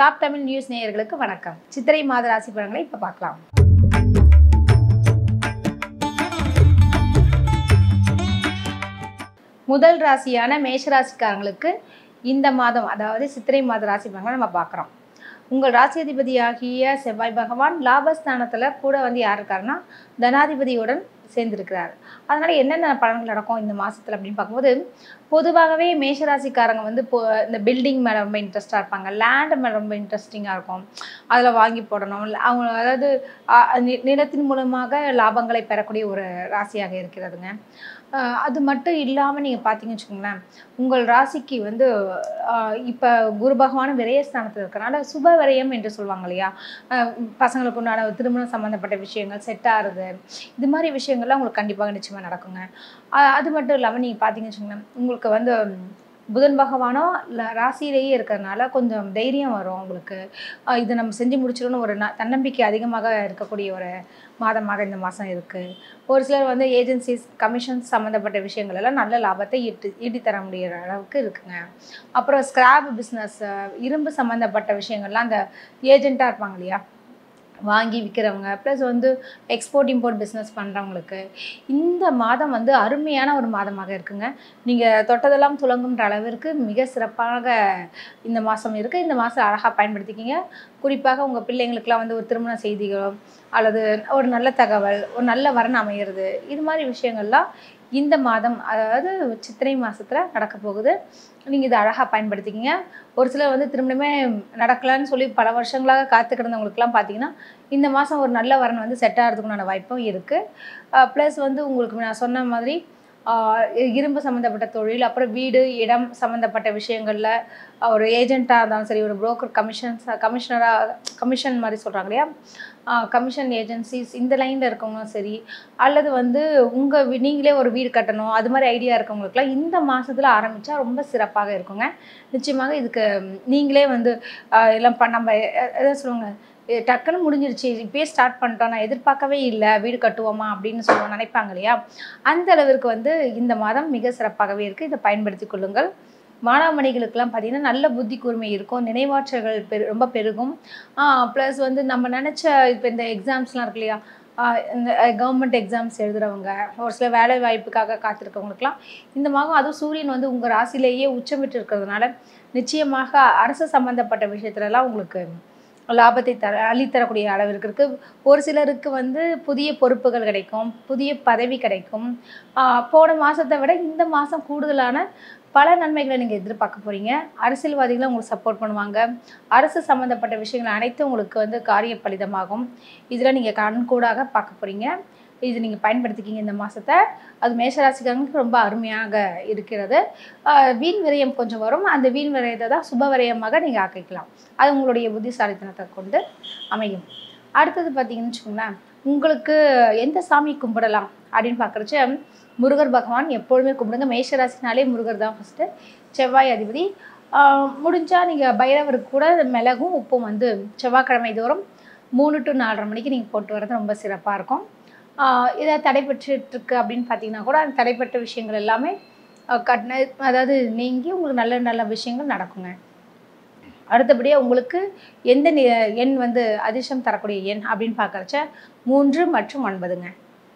top Tamil news நேயர்களுக்கு வணக்கம் சித்திரை மாத ராசி பலன்களை இப்போ பார்க்கலாம் முதல் ராசியான மேஷராசிக்காரங்களுக்கு இந்த மாதம் அதாவது சித்திரை மாத ராசி பலன்களை நம்ம பார்க்குறோம் உங்கள் ராசி அதிபதியாகிய செவ்வாய் பகவான் லாபஸ்தானத்தில் கூட வந்து யார் இருக்காருன்னா தனாதிபதியுடன் சேர்ந்திருக்கிறார் அதனால் என்னென்ன பலன்கள் நடக்கும் இந்த மாதத்தில் அப்படின்னு பார்க்கும்போது பொதுவாகவே மேஷராசிக்காரங்க வந்து இப்போ இந்த பில்டிங் மேலே ரொம்ப இன்ட்ரெஸ்டாக இருப்பாங்க லேண்டு மேலே ரொம்ப இன்ட்ரெஸ்டிங்காக இருக்கும் அதில் வாங்கி போடணும் இல்ல அவங்க அதாவது அ, நி- நிலத்தின் மூலமாக லாபங்களை பெறக்கூடிய ஒரு ராசியாக இருக்கிறதுங்க அஹ் அது மட்டும் இல்லாமல் நீங்கள் பார்த்தீங்கன்னு வச்சுக்கோங்களேன் உங்கள் ராசிக்கு வந்து இப்போ குரு பகவான் விரயஸ்தானத்தில் இருக்கறனால சுப விரயம் என்று சொல்லுவாங்க இல்லையா அஹ் பசங்களுக்கு உண்டான திருமணம் சம்மந்தப்பட்ட விஷயங்கள் செட் ஆகுறது இது மாதிரி விஷயங்கள்லாம் உங்களுக்கு கண்டிப்பாக நிச்சயமாக நடக்குங்க அஹ் அது மட்டும் இல்லாமல் நீங்கள் பார்த்தீங்கன்னு வச்சுக்கோங்களேன் உங்களுக்கு வந்து ம், புதன் பகவானோ ல- ராசியிலேயே இருக்கிறதுனால கொஞ்சம் தைரியம் வரும் உங்களுக்கு அஹ் இது நம்ம செஞ்சு முடிச்சிடணும் ஒரு ந- தன்னம்பிக்கை அதிகமாக இருக்கக்கூடிய ஒரு மாதமாக இந்த மாதம் இருக்குது ஒரு சிலர் வந்து ஏஜென்சிஸ் கமிஷன்ஸ் சம்மந்தப்பட்ட விஷயங்கள் எல்லாம் நல்ல லாபத்தை ஈட்டு ஈட்டி தர முடியிற அளவுக்கு இருக்குங்க அப்புறம் ஸ்கிராப் பிஸ்னஸ் இரும்பு சம்மந்தப்பட்ட விஷயங்கள்லாம் அந்த ஏஜெண்ட்டாக இருப்பாங்க இல்லையா வாங்கி விற்கிறவங்க ப்ளஸ் வந்து எக்ஸ்போர்ட் இம்போர்ட் பிஸ்னஸ் பண்ணுறவங்களுக்கு இந்த மாதம் வந்து அருமையான ஒரு மாதமாக இருக்குங்க நீங்கள் தொட்டதெல்லாம் துலங்குன்ற அளவிற்கு மிக சிறப்பாக இந்த மாதம் இருக்குது இந்த மாதம் அழகாக பயன்படுத்திக்கிங்க குறிப்பாக உங்கள் பிள்ளைங்களுக்கெல்லாம் வந்து ஒரு திருமண செய்திகளோ அல்லது ஒரு நல்ல தகவல் ஒரு நல்ல வரன் அமையிறது இது மாதிரி விஷயங்கள்லாம் இந்த மாதம் அதாவது சித்திரை மாதத்தில் நடக்க போகுது நீங்கள் இதை அழகாக பயன்படுத்திக்கிங்க ஒரு சிலர் வந்து திருமணமே நடக்கலான்னு சொல்லி பல வருஷங்களாக காத்து கிடந்தவங்களுக்குலாம் பார்த்தீங்கன்னா இந்த மாதம் ஒரு நல்ல வரன் வந்து செட் ஆகிறதுக்குண்டான வாய்ப்பும் இருக்குது ப்ளஸ் வந்து உங்களுக்கு நான் சொன்ன மாதிரி ஆஹ் இரும்பு சம்மந்தப்பட்ட தொழில் அப்புறம் வீடு இடம் சம்மந்தப்பட்ட விஷயங்களில் ஒரு ஏஜெண்ட்டாக இருந்தாலும் சரி ஒரு புரோக்கர் கமிஷன்ஸ் கமிஷனராக கமிஷன் மாதிரி சொல்கிறாங்க இல்லையா கமிஷன் ஏஜென்சிஸ் இந்த லைனில் இருக்கவங்களும் சரி அல்லது வந்து உங்கள் நீங்களே ஒரு வீடு கட்டணும் அது மாதிரி ஐடியா இருக்கவங்களுக்குலாம் இந்த மாதத்தில் ஆரம்பித்தா ரொம்ப சிறப்பாக இருக்குங்க நிச்சயமாக இதுக்கு ம், நீங்களே வந்து ஆஹ் எல்லாம் ப நம்ம எ- எதை சொல்லுவாங்க எ, டக்குன்னு முடிஞ்சிருச்சு இப்பயே ஸ்டார்ட் பண்ணிட்டோம் நான் எதிர்பார்க்கவே இல்லை வீடு கட்டுவோமா அப்படின்னு சொல்லுவோம் நினைப்பாங்க இல்லையா அந்த அளவிற்கு வந்து இந்த மாதம் மிக சிறப்பாகவே இருக்குது இதை பயன்படுத்தி கொள்ளுங்கள் மாணவமணிகளுக்கெல்லாம் பார்த்தீங்கன்னா நல்ல புத்தி கூர்மை இருக்கும் நினைவாற்றல்கள் பெரு ரொம்ப பெருகும் ப்ளஸ் வந்து நம்ம நினச்ச இப்போ இந்த எக்ஸாம்ஸ்லாம் இருக்கு இல்லையா ஆஹ் இந்த கவர்மெண்ட் எக்ஸாம்ஸ் எழுதுறவங்க ஒரு சில வேலை வாய்ப்புக்காக காத்திருக்கவங்களுக்குலாம் இந்த மாதம் அதுவும் சூரியன் வந்து உங்கள் ராசியிலேயே உச்சமிட்டு இருக்கிறதுனால நிச்சயமாக அரசு சம்மந்தப்பட்ட விஷயத்துலலாம் உங்களுக்கு லாபத்தை தர அள்ளித்தரக்கூடிய அளவிற்கு இருக்கு ஒரு சிலருக்கு வந்து புதிய பொறுப்புகள் கிடைக்கும் புதிய பதவி கிடைக்கும் ஆஹ் போன மாதத்தை விட இந்த மாதம் கூடுதலான பல நன்மைகளை நீங்கள் எதிர்பார்க்க போகிறீங்க அரசியல்வாதிகளும் உங்களுக்கு சப்போர்ட் பண்ணுவாங்க அரசு சம்மந்தப்பட்ட விஷயங்கள் அனைத்தும் உங்களுக்கு வந்து காரிய பலிதமாகும் இதில் நீங்கள் கண்கூடாக பார்க்க போகிறீங்க இது நீங்கள் பயன்படுத்திக்கிங்க இந்த மாதத்தை அது மேஷராசிக்காரங்களுக்கு ரொம்ப அருமையாக இருக்கிறது ஆஹ் வீண் விரயம் கொஞ்சம் வரும் அந்த வீண் விரயத்தை தான் சுப விரயமாக நீங்கள் ஆக்கிக்கலாம் அது உங்களுடைய புத்திசாலித்தனத்தை கொண்டு அமையும் அடுத்தது பார்த்தீங்கன்னு வச்சுக்கோங்களேன் உங்களுக்கு எந்த சாமி கும்பிடலாம் அப்படின்னு பார்க்குறச்ச முருகர் பகவான் எப்பொழுதுமே கும்பிடுங்க மேஷராசினாலே முருகர் தான் ஃபஸ்ட்டு செவ்வாய் அதிபதி முடிஞ்சால் நீங்கள் பைரவருக்கு கூட மிளகும் உப்பும் வந்து செவ்வாய்க்கிழமை தோறும் மூணு டு நாலரை மணிக்கு நீங்கள் போட்டு வர்றது ரொம்ப சிறப்பாக இருக்கும் ஆஹ் இதை தடைபெற்றுட்டு இருக்கு அப்படின்னு பார்த்தீங்கன்னா கூட அந்த தடைப்பட்ட விஷயங்கள் எல்லாமே ஆஹ் கட்ன அதாவது நீங்கி உங்களுக்கு நல்ல நல்ல விஷயங்கள் நடக்குங்க அடுத்தபடியாக உங்களுக்கு எந்த நி- எண் வந்து அதிர்ஷ்டம் தரக்கூடிய எண் அப்படின்னு பார்க்குறச்ச மூன்று மற்றும் ஒன்பதுங்க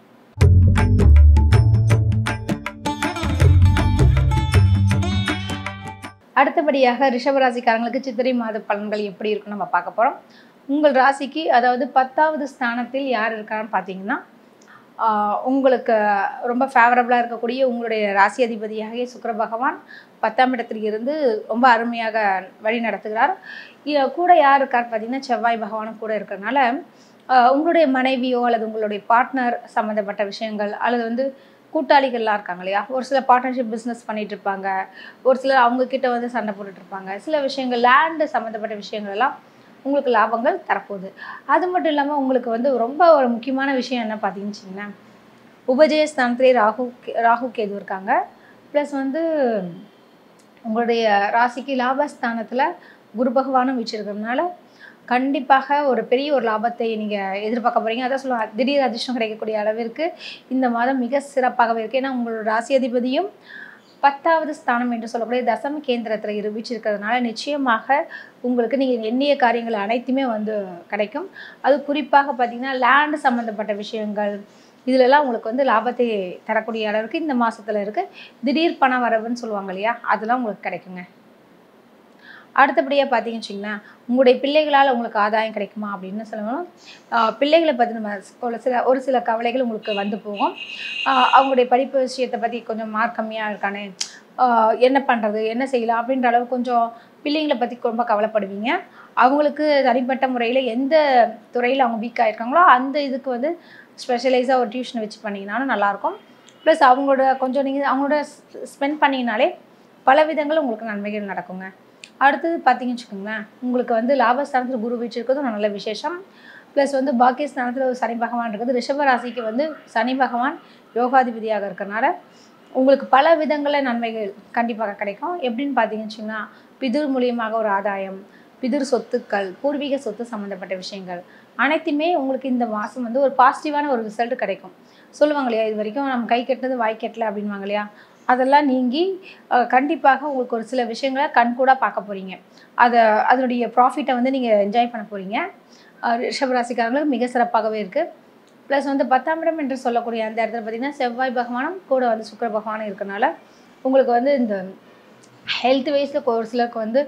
அடுத்தபடியாக ரிஷபராசிக்காரங்களுக்கு சித்திரை மாத பலன்கள் எப்படி இருக்குன்னு நம்ம பார்க்க போகிறோம் உங்கள் ராசிக்கு அதாவது பத்தாவது ஸ்தானத்தில் யார் இருக்கான்னு பார்த்தீங்கன்னா ஆஹ் உங்களுக்கு ரொம்ப ஃபேவரபுளாக இருக்கக்கூடிய உங்களுடைய ராசி அதிபதியாகிய சுக்கிர பகவான் பத்தாம் இடத்தில் இருந்து ரொம்ப அருமையாக வழி நடத்துகிறார் இ- கூட யார் இருக்கார் பார்த்தீங்கன்னா செவ்வாய் பகவானும் கூட இருக்கிறதுனால ஆஹ் உங்களுடைய மனைவியோ அல்லது உங்களுடைய பார்ட்னர் சம்மந்தப்பட்ட விஷயங்கள் அல்லது வந்து கூட்டாளிகள்லாம் இருக்காங்க இல்லையா ஒரு சில பார்ட்னர்ஷிப் பிஸ்னஸ் பண்ணிட்டு இருப்பாங்க ஒரு சிலர் அவங்க கிட்ட வந்து சண்டை போட்டுட்டு இருப்பாங்க சில விஷயங்கள் லேண்டு சம்மந்தப்பட்ட விஷயங்கள் எல்லாம் உங்களுக்கு லாபங்கள் தரப்போகுது அது மட்டும் இல்லாமல் உங்களுக்கு வந்து ரொம்ப ஒரு முக்கியமான விஷயம் என்ன பார்த்தீங்கன்னு வச்சுக்கோங்களேன் உபஜயஸ்தானத்திலே ராகு கே- ராகு கேது இருக்காங்க ப்ளஸ் வந்து உங்களுடைய ராசிக்கு லாபஸ்தானத்தில் குரு பகவானும் வச்சிருக்கிறதுனால கண்டிப்பாக ஒரு பெரிய ஒரு லாபத்தை நீங்கள் எதிர்பார்க்க போகிறீங்க அதான் சொல்லுவாங்க திடீர் அதிர்ஷ்டம் கிடைக்கக்கூடிய அளவிற்கு இந்த மாதம் மிக சிறப்பாகவே இருக்குது ஏன்னா உங்களோட ராசி அதிபதியும் பத்தாவது ஸ்தானம் என்று சொல்லக்கூடிய தசம கேந்திரத்தில் இரு வீச்சிருக்கிறதுனால நிச்சயமாக உங்களுக்கு நீங்கள் எண்ணிய காரியங்கள் அனைத்துமே வந்து கிடைக்கும் அது குறிப்பாக பார்த்தீங்கன்னா லேண்டு சம்மந்தப்பட்ட விஷயங்கள் இதிலெல்லாம் உங்களுக்கு வந்து லாபத்தை தரக்கூடிய அளவுக்கு இந்த மாதத்தில் இருக்குது திடீர் பண வரவுன்னு சொல்லுவாங்க இல்லையா அதெல்லாம் உங்களுக்கு கிடைக்குங்க அடுத்தபடியாக பார்த்தீங்கன்னு வச்சிங்களேன் உங்களுடைய பிள்ளைகளால் உங்களுக்கு ஆதாயம் கிடைக்குமா அப்படின்னு சொல்லணும் ஆஹ் பிள்ளைகளை பற்றி நம்ம ஒரு சில ஒரு சில கவலைகள் உங்களுக்கு வந்து போகும் ஆஹ் அவங்களுடைய படிப்பு விஷயத்தை பற்றி கொஞ்சம் மார்க் கம்மியாக இருக்கானே ஆஹ் என்ன பண்ணுறது என்ன செய்யலாம் அப்படின்ற அளவு கொஞ்சம் பிள்ளைங்களை பற்றி ரொம்ப கவலைப்படுவீங்க அவங்களுக்கு தனிப்பட்ட முறையில் எந்த துறையில் அவங்க வீக்காக இருக்காங்களோ அந்த இதுக்கு வந்து ஸ்பெஷலைஸாக ஒரு டியூஷன் வச்சு பண்ணிங்கனாலும் நல்லாயிருக்கும் ப்ளஸ் அவங்களோட கொஞ்சம் நீங்கள் அவங்களோட ஸ்பெண்ட் பண்ணிங்கனாலே பல விதங்கள் உங்களுக்கு நன்மைகள் நடக்குங்க அடுத்தது பார்த்தீங்கன்னு வச்சுக்கோங்களேன் உங்களுக்கு வந்து லாபஸ்தானத்தில் குரு வீச்சிருக்கிறதும் நல்ல விசேஷம் ப்ளஸ் வந்து பாக்கியஸ்தானத்தில் ஒரு சனி பகவான் இருக்குது ரிஷப ராசிக்கு வந்து சனி பகவான் யோகாதிபதியாக இருக்கறனால உங்களுக்கு பல விதங்களில் நன்மைகள் கண்டிப்பாக கிடைக்கும் எப்படின்னு பார்த்தீங்கன்னு வச்சிங்கன்னா பிதுர் மூலியமாக ஒரு ஆதாயம் பிதுர் சொத்துக்கள் பூர்வீக சொத்து சம்மந்தப்பட்ட விஷயங்கள் அனைத்துமே உங்களுக்கு இந்த மாதம் வந்து ஒரு பாசிட்டிவான ஒரு ரிசல்ட் கிடைக்கும் சொல்லுவாங்க இல்லையா இது வரைக்கும் நம்ம கை கட்டினது வாய் கட்டல அப்படின்வாங்க இல்லையா அதெல்லாம் நீங்கி அஹ், கண்டிப்பாக உங்களுக்கு ஒரு சில விஷயங்களை கண்கூடாக பார்க்க போகிறீங்க அதை அதனுடைய ப்ராஃபிட்டை வந்து நீங்கள் என்ஜாய் பண்ண போகிறீங்க ரிஷபராசிக்காரங்களுக்கு மிக சிறப்பாகவே இருக்குது ப்ளஸ் வந்து பத்தாம் இடம் என்று சொல்லக்கூடிய அந்த இடத்துல பார்த்தீங்கன்னா செவ்வாய் பகவானும் கூட வந்து சுக்கிர பகவானும் இருக்கனால உங்களுக்கு வந்து இந்த ஹெல்த் வைஸில் ஒரு சிலருக்கு வந்து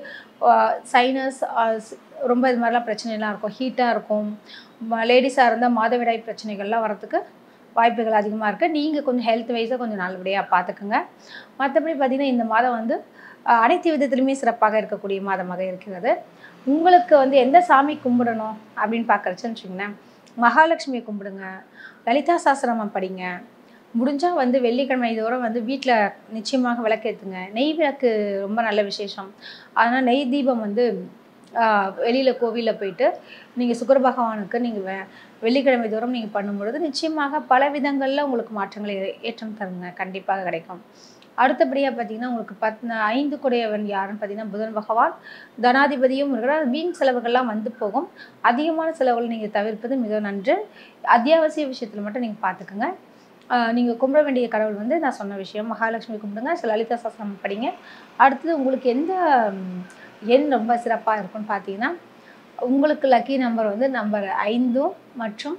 சைனஸ் ரொம்ப இது மாதிரிலாம் பிரச்சனைலாம் இருக்கும் ஹீட்டாக இருக்கும் லேடிஸாக இருந்தால் மாதவிடாய் பிரச்சனைகள்லாம் வரத்துக்கு வாய்ப்புகள் அதிகமாக இருக்குது நீங்கள் கொஞ்சம் ஹெல்த் வைஸாக கொஞ்சம் நல்லபடியாக பார்த்துக்குங்க மற்றபடி பார்த்திங்கன்னா இந்த மாதம் வந்து அஹ், அனைத்து விதத்துலையுமே சிறப்பாக இருக்கக்கூடிய மாதமாக இருக்கிறது உங்களுக்கு வந்து எந்த சாமி கும்பிடணும் அப்படின்னு பார்க்குறச்சுன்னு வச்சுங்களேன் மகாலட்சுமியை கும்பிடுங்க லலிதா சாஸ்திரமம் படிங்க முடிஞ்சால் வந்து வெள்ளிக்கிழமை தோறும் வந்து வீட்டில் நிச்சயமாக விளக்கேற்றுங்க நெய் விளக்கு ரொம்ப நல்ல விசேஷம் அதனால் நெய் தீபம் வந்து வெளியில் கோவிலில் போயிட்டு நீங்கள் சுக்கர பகவானுக்கு நீங்கள் வெ வெள்ளிக்கிழமை தோறும் நீங்கள் பண்ணும்பொழுது நிச்சயமாக பல விதங்களில் உங்களுக்கு மாற்றங்களை ஏ- ஏற்றம் தருங்க கண்டிப்பாக கிடைக்கும் அடுத்தபடியாக பார்த்தீங்கன்னா உங்களுக்கு பத் ஐந்து குடையவன் யாருன்னு பார்த்தீங்கன்னா புதன் பகவான் தனாதிபதியும் இருக்கிறார் வீண் செலவுகள்லாம் வந்து போகும் அதிகமான செலவுகள் நீங்கள் தவிர்ப்பது மிக நன்று அத்தியாவசிய விஷயத்தில் மட்டும் நீங்கள் பார்த்துக்குங்க நீங்கள் கும்பிட வேண்டிய கடவுள் வந்து நான் சொன்ன விஷயம் மகாலட்சுமி கும்பிடுங்க சில லலிதா சாஸ்திரம் படிங்க அடுத்தது உங்களுக்கு எந்த ம், எண் ரொம்ப சிறப்பாக இருக்கும்னு பார்த்தீங்கன்னா உங்களுக்கு லக்கி நம்பர் வந்து நம்பர் ஐந்தும் மற்றும்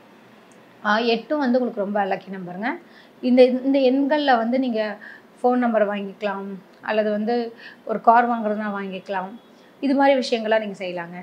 ஆ, எட்டும் வந்து உங்களுக்கு ரொம்ப லக்கி நம்பருங்க இந்த இந்த எண்களில் வந்து நீங்கள் ஃபோன் நம்பர் வாங்கிக்கலாம் அல்லது வந்து ஒரு கார் வாங்குறதுனா வாங்கிக்கலாம் இது மாதிரி விஷயங்கள்லாம் நீங்கள் செய்யலாங்க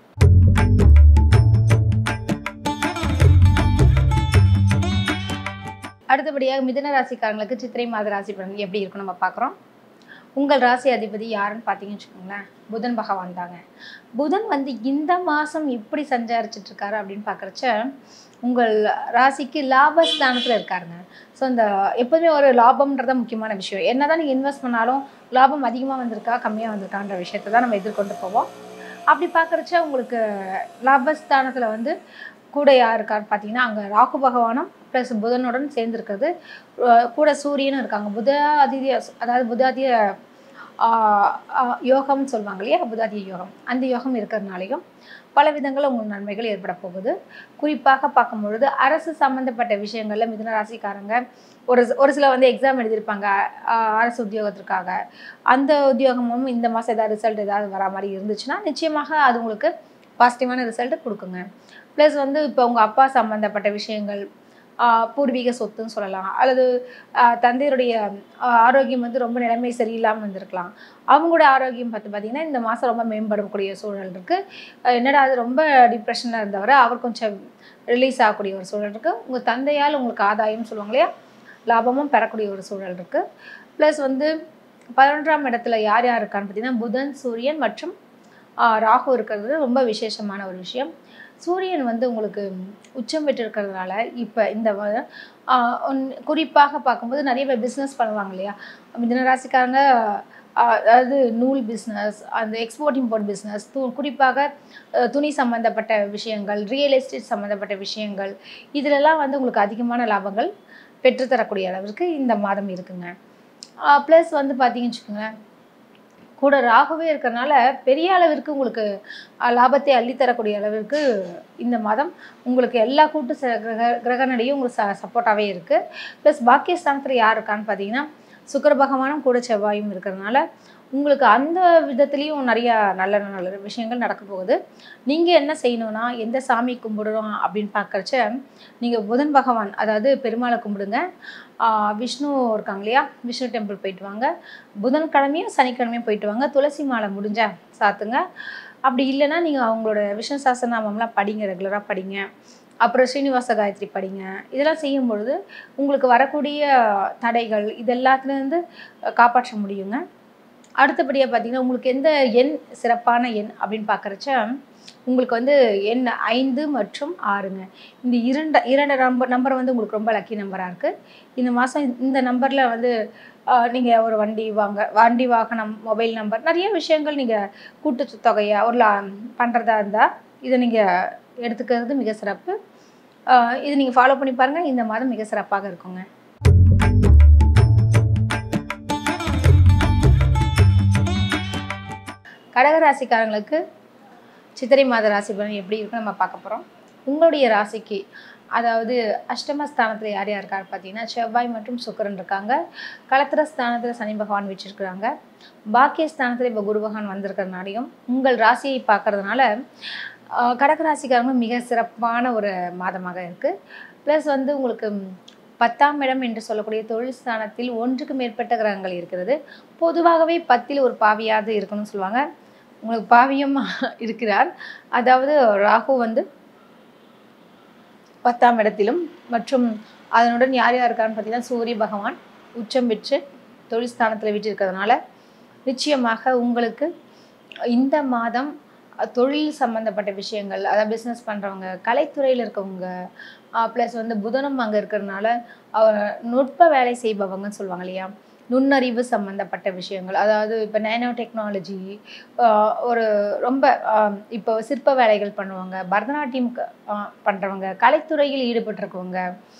அடுத்தபடியாக மிதுன ராசிக்காரங்களுக்கு சித்திரை மாத ராசி பலன் எப்படி இருக்கும் நம்ம பார்க்குறோம் உங்கள் ராசி அதிபதி யாருன்னு பார்த்தீங்கன்னு வச்சுக்கோங்களேன் புதன் பகவான் தாங்க புதன் வந்து இந்த மாதம் எப்படி சஞ்சாரிச்சிட்டு இருக்காரு அப்படின்னு பார்க்குறச்ச உங்கள் ராசிக்கு லாபஸ்தானத்தில் இருக்காருங்க ஸோ இந்த எப்போதுமே ஒரு லாபம்ன்றத முக்கியமான விஷயம் என்ன தான் நீங்கள் இன்வெஸ்ட் பண்ணாலும் லாபம் அதிகமாக வந்திருக்கா கம்மியாக வந்திருக்கான்ற விஷயத்தை தான் நம்ம எதிர்கொண்டு போவோம் அப்படி பார்க்குறச்ச உங்களுக்கு லாபஸ்தானத்தில் வந்து கூட யார் இருக்கான்னு பார்த்தீங்கன்னா அங்கே ராகு பகவானும் ப்ளஸ் புதனுடன் சேர்ந்துருக்கிறது அஹ் கூட சூரியனும் இருக்காங்க புதாதிய அதாவது புதாதிய ஆஹ் ஆஹ் யோகம்னு சொல்லுவாங்க இல்லையா புதாதிய யோகம் அந்த யோகம் இருக்கிறதுனாலையும் பல விதங்களில் உங்களுக்கு நன்மைகள் ஏற்பட போகுது குறிப்பாக பார்க்கும் பொழுது அரசு சம்மந்தப்பட்ட விஷயங்களில் மிதுன ராசிக்காரங்க ஒரு ஒரு சில வந்து எக்ஸாம் எழுதியிருப்பாங்க ஆஹ் அரசு உத்தியோகத்திற்காக அந்த உத்தியோகமும் இந்த மாதம் ஏதாவது ரிசல்ட் ஏதாவது வரா மாதிரி இருந்துச்சுன்னா நிச்சயமாக அது உங்களுக்கு பாசிட்டிவான ரிசல்ட் கொடுக்குங்க ப்ளஸ் வந்து இப்போ உங்கள் அப்பா சம்மந்தப்பட்ட விஷயங்கள் ஆஹ் பூர்வீக சொத்துன்னு சொல்லலாம் அல்லது ஆஹ் தந்தையருடைய ஆஹ் ஆரோக்கியம் வந்து ரொம்ப நிலைமை சரியில்லாமல் வந்திருக்கலாம் அவங்களோட ஆரோக்கியம் பார்த்து பார்த்தீங்கன்னா இந்த மாதம் ரொம்ப மேம்படக்கூடிய சூழல் இருக்குது என்னடா அது ரொம்ப டிப்ரெஷனில் இருந்தவர் அவர் கொஞ்சம் ரிலீஸ் ஆகக்கூடிய ஒரு சூழல் இருக்குது உங்கள் தந்தையால் உங்களுக்கு ஆதாயம் சொல்லுவாங்க இல்லையா லாபமும் பெறக்கூடிய ஒரு சூழல் இருக்குது ப்ளஸ் வந்து பதினொன்றாம் இடத்துல யார் யார் இருக்கான்னு பார்த்தீங்கன்னா புதன் சூரியன் மற்றும் ஆஹ் ராகு இருக்கிறது ரொம்ப விசேஷமான ஒரு விஷயம் சூரியன் வந்து உங்களுக்கு உச்சம் பெற்று இருக்கிறதுனால இப்போ இந்த வ- ஆஹ் ஒன்- குறிப்பாக பார்க்கும்போது நிறைய பேர் பிஸ்னஸ் பண்ணுவாங்க இல்லையா மிதன ராசிக்காரங்க ஆஹ் அதாவது நூல் பிஸ்னஸ் அந்த எக்ஸ்போர்ட் இம்போர்ட் பிஸ்னஸ் து குறிப்பாக அஹ் துணி சம்மந்தப்பட்ட விஷயங்கள் ரியல் எஸ்டேட் சம்மந்தப்பட்ட விஷயங்கள் இதிலெல்லாம் வந்து உங்களுக்கு அதிகமான லாபங்கள் பெற்றுத்தரக்கூடிய அளவிற்கு இந்த மாதம் இருக்குங்க ப்ளஸ் வந்து பார்த்தீங்கன்னு வச்சுக்கோங்களேன் கூட ராகுவே இருக்கிறனால பெரிய அளவிற்கு உங்களுக்கு அஹ், லாபத்தை அள்ளித்தரக்கூடிய அளவிற்கு இந்த மாதம் உங்களுக்கு எல்லா கூட்டு ச- கிரக கிரகநடையும் உங்களுக்கு ச சப்போர்ட்டாகவே இருக்குது ப்ளஸ் பாக்கியஸ்தானத்தில் யார் இருக்கான்னு பார்த்தீங்கன்னா சுக்கிர பகவானும் கூட செவ்வாயும் இருக்கிறதுனால உங்களுக்கு அந்த விதத்துலேயும் நிறையா நல்ல நல்ல விஷயங்கள் நடக்க போகுது நீங்கள் என்ன செய்யணும்னா எந்த சாமி கும்பிடுறோம் அப்படின்னு பார்க்குறச்ச நீங்கள் புதன் பகவான் அதாவது பெருமாளை கும்பிடுங்க ஆஹ் விஷ்ணு இருக்காங்க இல்லையா விஷ்ணு டெம்பிள் போயிட்டு வாங்க புதன்கிழமையும் சனிக்கிழமையும் போயிட்டு வாங்க துளசி மாலை முடிஞ்சா சாத்துங்க அப்படி இல்லைன்னா நீங்கள் அவங்களோட விஷ்ணு சாஸ்திரநாமம்லாம் படிங்க ரெகுலராக படிங்க அப்புறம் ஸ்ரீனிவாச காயத்ரி படிங்க இதெல்லாம் செய்யும் பொழுது உங்களுக்கு வரக்கூடிய தடைகள் இது எல்லாத்துலேருந்து காப்பாற்ற முடியுங்க அடுத்தபடியாக பார்த்தீங்கன்னா உங்களுக்கு எந்த எண் சிறப்பான எண் அப்படின்னு பார்க்குறச்ச உங்களுக்கு வந்து எண் ஐந்து மற்றும் ஆறுங்க இந்த இரண்டு இரண்டு நம்பர் நம்பர் வந்து உங்களுக்கு ரொம்ப லக்கி நம்பராக இருக்குது இந்த மாதம் இந்த நம்பரில் வந்து நீங்கள் ஒரு வண்டி வாங்க வண்டி வாகனம் மொபைல் நம்பர் நிறைய விஷயங்கள் நீங்கள் கூட்டு தொகையாக ஒரு லா பண்ணுறதா இருந்தால் இதை நீங்கள் எடுத்துக்கிறது மிக சிறப்பு ஆஹ் இது நீங்கள் ஃபாலோ பண்ணி பாருங்கள் இந்த மாதம் மிக சிறப்பாக இருக்குங்க கடகராசிக்காரங்களுக்கு சித்திரை மாத ராசி பலன் எப்படி இருக்குன்னு நம்ம பார்க்க போகிறோம் உங்களுடைய ராசிக்கு அதாவது அஷ்டமஸ்தானத்தில் யார் யார் இருக்காரு பார்த்தீங்கன்னா செவ்வாய் மற்றும் சுக்கிரன் இருக்காங்க களத்திர ஸ்தானத்தில் சனி பகவான் வச்சிருக்கிறாங்க பாக்கியஸ்தானத்தில் இப்போ குரு பகவான் வந்திருக்கிறதுனாலையும் உங்கள் ராசியை பார்க்கறதுனால ஆஹ், கடகராசிக்காரங்க மிக சிறப்பான ஒரு மாதமாக இருக்குது ப்ளஸ் வந்து உங்களுக்கு ம், பத்தாம் இடம் என்று சொல்லக்கூடிய தொழில் ஸ்தானத்தில் ஒன்றுக்கு மேற்பட்ட கிரகங்கள் இருக்கிறது பொதுவாகவே பத்தில் ஒரு பாவியாவது இருக்கணும்னு சொல்லுவாங்க உங்களுக்கு பாவியம் இருக்கிறார் அதாவது ராகு வந்து பத்தாம் இடத்திலும் மற்றும் அதனுடன் யார் யார் இருக்கான்னு பார்த்தீங்கன்னா சூரிய பகவான் உச்சம் பெற்று தொழில் ஸ்தானத்தில் விட்டிருக்கிறதுனால நிச்சயமாக உங்களுக்கு இந்த மாதம் அஹ், தொழில் சம்மந்தப்பட்ட விஷயங்கள் அதாவது பிஸ்னஸ் பண்ணுறவங்க கலைத்துறையில் இருக்கவங்க ப்ளஸ் வந்து புதனும் அங்கே இருக்கிறதுனால அவர் நுட்ப வேலை செய்பவங்கன்னு சொல்லுவாங்க இல்லையா நுண்ணறிவு சம்மந்தப்பட்ட விஷயங்கள் அதாவது இப்போ நேனோ டெக்னாலஜி ஒரு ரொம்ப ஆஹ், இப்போ சிற்ப வேலைகள் பண்ணுவாங்க பரதநாட்டியம் க- ஆஹ், பண்றவங்க கலைத்துறையில் ஈடுபட்டிருக்கவங்க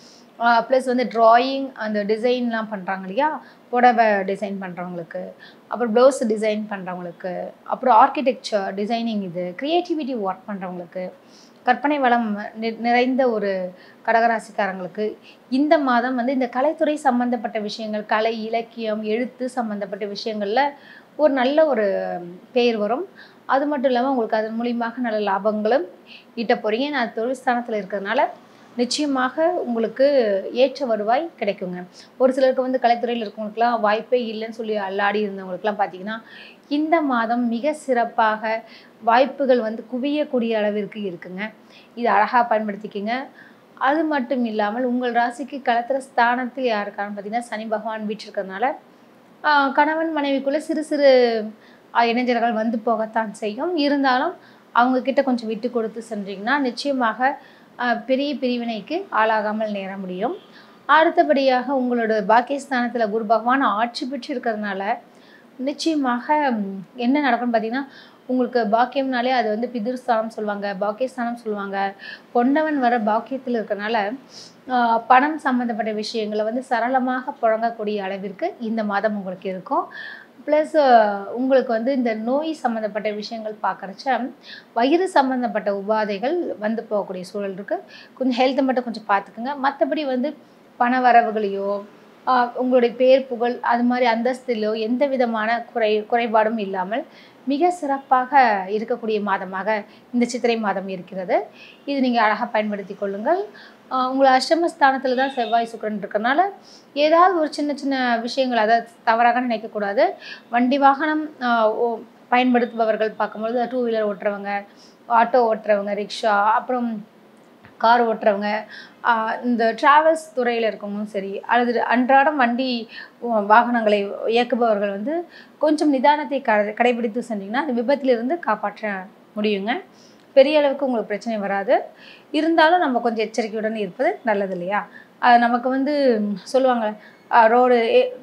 ப்ளஸ் வந்து டிராயிங் அந்த டிசைன்லாம் பண்ணுறாங்க இல்லையா புடவை டிசைன் பண்ணுறவங்களுக்கு அப்புறம் ப்ளவுஸ் டிசைன் பண்ணுறவங்களுக்கு அப்புறம் ஆர்கிடெக்சர் டிசைனிங் இது க்ரியேட்டிவிட்டி ஒர்க் பண்ணுறவங்களுக்கு கற்பனை வளம் நி- நிறைந்த ஒரு கடகராசிக்காரங்களுக்கு இந்த மாதம் வந்து இந்த கலைத்துறை சம்மந்தப்பட்ட விஷயங்கள் கலை இலக்கியம் எழுத்து சம்மந்தப்பட்ட விஷயங்களில் ஒரு நல்ல ஒரு பேர் வரும் அது மட்டும் இல்லாமல் உங்களுக்கு அதன் மூலியமாக நல்ல லாபங்களும் ஈட்ட போகிறீங்க நான் தொழில் ஸ்தானத்தில் இருக்கிறதுனால நிச்சயமாக உங்களுக்கு ஏற்ற வருவாய் கிடைக்குங்க ஒரு சிலருக்கு வந்து கலைத்துறையில் இருக்கவங்களுக்குலாம் வாய்ப்பே இல்லைன்னு சொல்லி அல்லாடி இருந்தவங்களுக்குலாம் பார்த்தீங்கன்னா இந்த மாதம் மிக சிறப்பாக வாய்ப்புகள் வந்து குவியக்கூடிய அளவிற்கு இருக்குங்க இது அழகாக பயன்படுத்திக்கிங்க அது மட்டும் இல்லாமல் உங்கள் ராசிக்கு களத்திர ஸ்தானத்தில் யாருக்கான்னு பார்த்தீங்கன்னா சனி பகவான் வீற்றிருக்கிறதுனால ஆஹ் கணவன் மனைவிக்குள்ளே சிறு சிறு ஆஹ் இணைஞ்சல்கள் வந்து போகத்தான் செய்யும் இருந்தாலும் அவங்க கிட்ட கொஞ்சம் விட்டு கொடுத்து சென்றீங்கன்னா நிச்சயமாக ஆஹ் பெரிய பிரிவினைக்கு ஆளாகாமல் நேர முடியும் அடுத்தபடியாக உங்களோட பாக்கியஸ்தானத்தில் குரு பகவான் ஆட்சி பெற்று இருக்கிறதுனால நிச்சயமாக ம், என்ன நடக்கும்னு பார்த்தீங்கன்னா உங்களுக்கு பாக்கியம்னாலே அது வந்து பிதுர்ஸ்தானம் சொல்லுவாங்க பாக்கியஸ்தானம் சொல்லுவாங்க கொண்டவன் வர பாக்கியத்தில் இருக்கறனால ஆஹ் பணம் சம்மந்தப்பட்ட விஷயங்களை வந்து சரளமாக புழங்கக்கூடிய அளவிற்கு இந்த மாதம் உங்களுக்கு இருக்கும் ப்ளஸ் உங்களுக்கு வந்து இந்த நோய் சம்மந்தப்பட்ட விஷயங்கள் பார்க்குறச்ச வயிறு சம்மந்தப்பட்ட உபாதைகள் வந்து போகக்கூடிய சூழல் இருக்குது கொஞ்சம் ஹெல்த்தை மட்டும் கொஞ்சம் பார்த்துக்குங்க மற்றபடி வந்து பண வரவுகளையோ ஆஹ் உங்களுடைய பேர் புகழ் அது மாதிரி அந்தஸ்திலோ எந்த விதமான குறை குறைபாடும் இல்லாமல் மிக சிறப்பாக இருக்கக்கூடிய மாதமாக இந்த சித்திரை மாதம் இருக்கிறது இது நீங்கள் அழகாக பயன்படுத்தி கொள்ளுங்கள் ஆஹ் உங்களை அஷ்டமஸ்தானத்தில் தான் செவ்வாய் சுக்கிரன் இருக்கறனால ஏதாவது ஒரு சின்ன சின்ன விஷயங்கள் அதை தவறாக நினைக்கக்கூடாது வண்டி வாகனம் ஆஹ் ஓ- பயன்படுத்துபவர்கள் பார்க்கும்பொழுது டூ வீலர் ஓட்டுறவங்க ஆட்டோ ஓட்டுறவங்க ரிக்ஷா அப்புறம் கார் ஓட்டுறவங்க ஆஹ் இந்த டிராவல்ஸ் துறையில் இருக்கவங்களும் சரி அல்லது அன்றாடம் வண்டி வா- வாகனங்களை இயக்குபவர்கள் வந்து கொஞ்சம் நிதானத்தை க கடைபிடித்து செஞ்சீங்கன்னா அது விபத்திலிருந்து காப்பாற்ற முடியுங்க பெரிய அளவுக்கு உங்களுக்கு பிரச்சனை வராது இருந்தாலும் நம்ம கொஞ்சம் எச்சரிக்கையுடன் இருப்பது நல்லது இல்லையா அது நமக்கு வந்து சொல்லுவாங்க ரோடு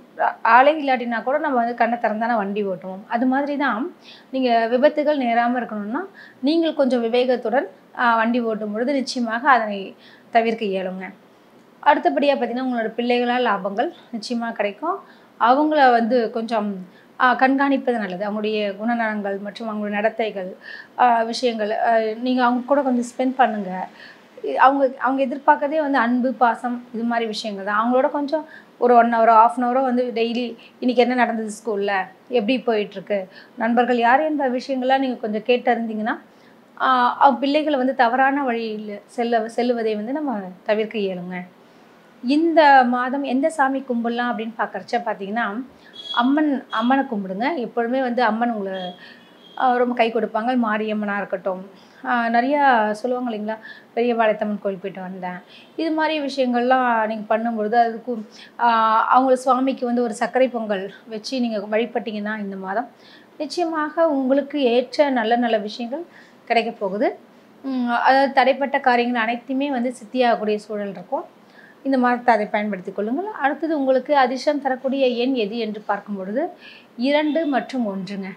ஆளே இல்லாட்டினா கூட நம்ம வந்து கண்ணை திறந்தானே வண்டி ஓட்டுவோம் அது மாதிரி தான் நீங்கள் விபத்துகள் நேராமல் இருக்கணும்னா நீங்கள் கொஞ்சம் விவேகத்துடன் ஆஹ் வண்டி ஓட்டும் பொழுது நிச்சயமாக அதனை தவிர்க்க இயலுங்க அடுத்தபடியாக பார்த்தீங்கன்னா உங்களோட பிள்ளைகளால் லாபங்கள் நிச்சயமாக கிடைக்கும் அவங்கள வந்து கொஞ்சம் ஆஹ் கண்காணிப்பது நல்லது அவங்களுடைய குணநலங்கள் மற்றும் அவங்களுடைய நடத்தைகள் ஆஹ் விஷயங்கள் நீங்கள் அவங்க கூட கொஞ்சம் ஸ்பெண்ட் பண்ணுங்கள் அவங்க அவங்க எதிர்பார்க்கறதே வந்து அன்பு பாசம் இது மாதிரி விஷயங்கள் தான் அவங்களோட கொஞ்சம் ஒரு ஒன் ஹவரோ ஆஃப் அன் ஹவரோ வந்து டெய்லி இன்னைக்கு என்ன நடந்தது ஸ்கூலில் எப்படி போயிட்டுருக்கு நண்பர்கள் யார் என்ற விஷயங்கள்லாம் நீங்கள் கொஞ்சம் கேட்டறிந்தீங்கன்னா ஆஹ் அவங்க பிள்ளைகளை வந்து தவறான வழியில் செல்ல செல்லுவதை வந்து நம்ம தவிர்க்க இயலுங்க இந்த மாதம் எந்த சாமி கும்பிடலாம் அப்படின்னு பார்க்குறச்ச பார்த்தீங்கன்னா அம்மன் அம்மனை கும்பிடுங்க எப்பொழுதுமே வந்து அம்மன் உங்களை ஆஹ் ரொம்ப கை கொடுப்பாங்க மாரியம்மனாக இருக்கட்டும் ஆஹ் நிறையா சொல்லுவாங்க இல்லைங்களா பெரிய பாளையத்தம்மன் கோயில் போயிட்டு வந்தேன் இது மாதிரி விஷயங்கள்லாம் நீங்கள் பண்ணும்பொழுது அதுக்கு ஆஹ் அவங்க சுவாமிக்கு வந்து ஒரு சர்க்கரை பொங்கல் வச்சு நீங்கள் வழிபட்டீங்கன்னா இந்த மாதம் நிச்சயமாக உங்களுக்கு ஏற்ற நல்ல நல்ல விஷயங்கள் கிடைக்க போகுது உம் அதாவது தடைப்பட்ட காரியங்கள் அனைத்துமே வந்து சித்தியாகக்கூடிய சூழல் இருக்கும் இந்த மாதத்தை அதை பயன்படுத்திக் கொள்ளுங்கள் அடுத்தது உங்களுக்கு அதிர்ஷ்டம் தரக்கூடிய எண் எது என்று பார்க்கும் பொழுது இரண்டு மற்றும் ஒன்றுங்க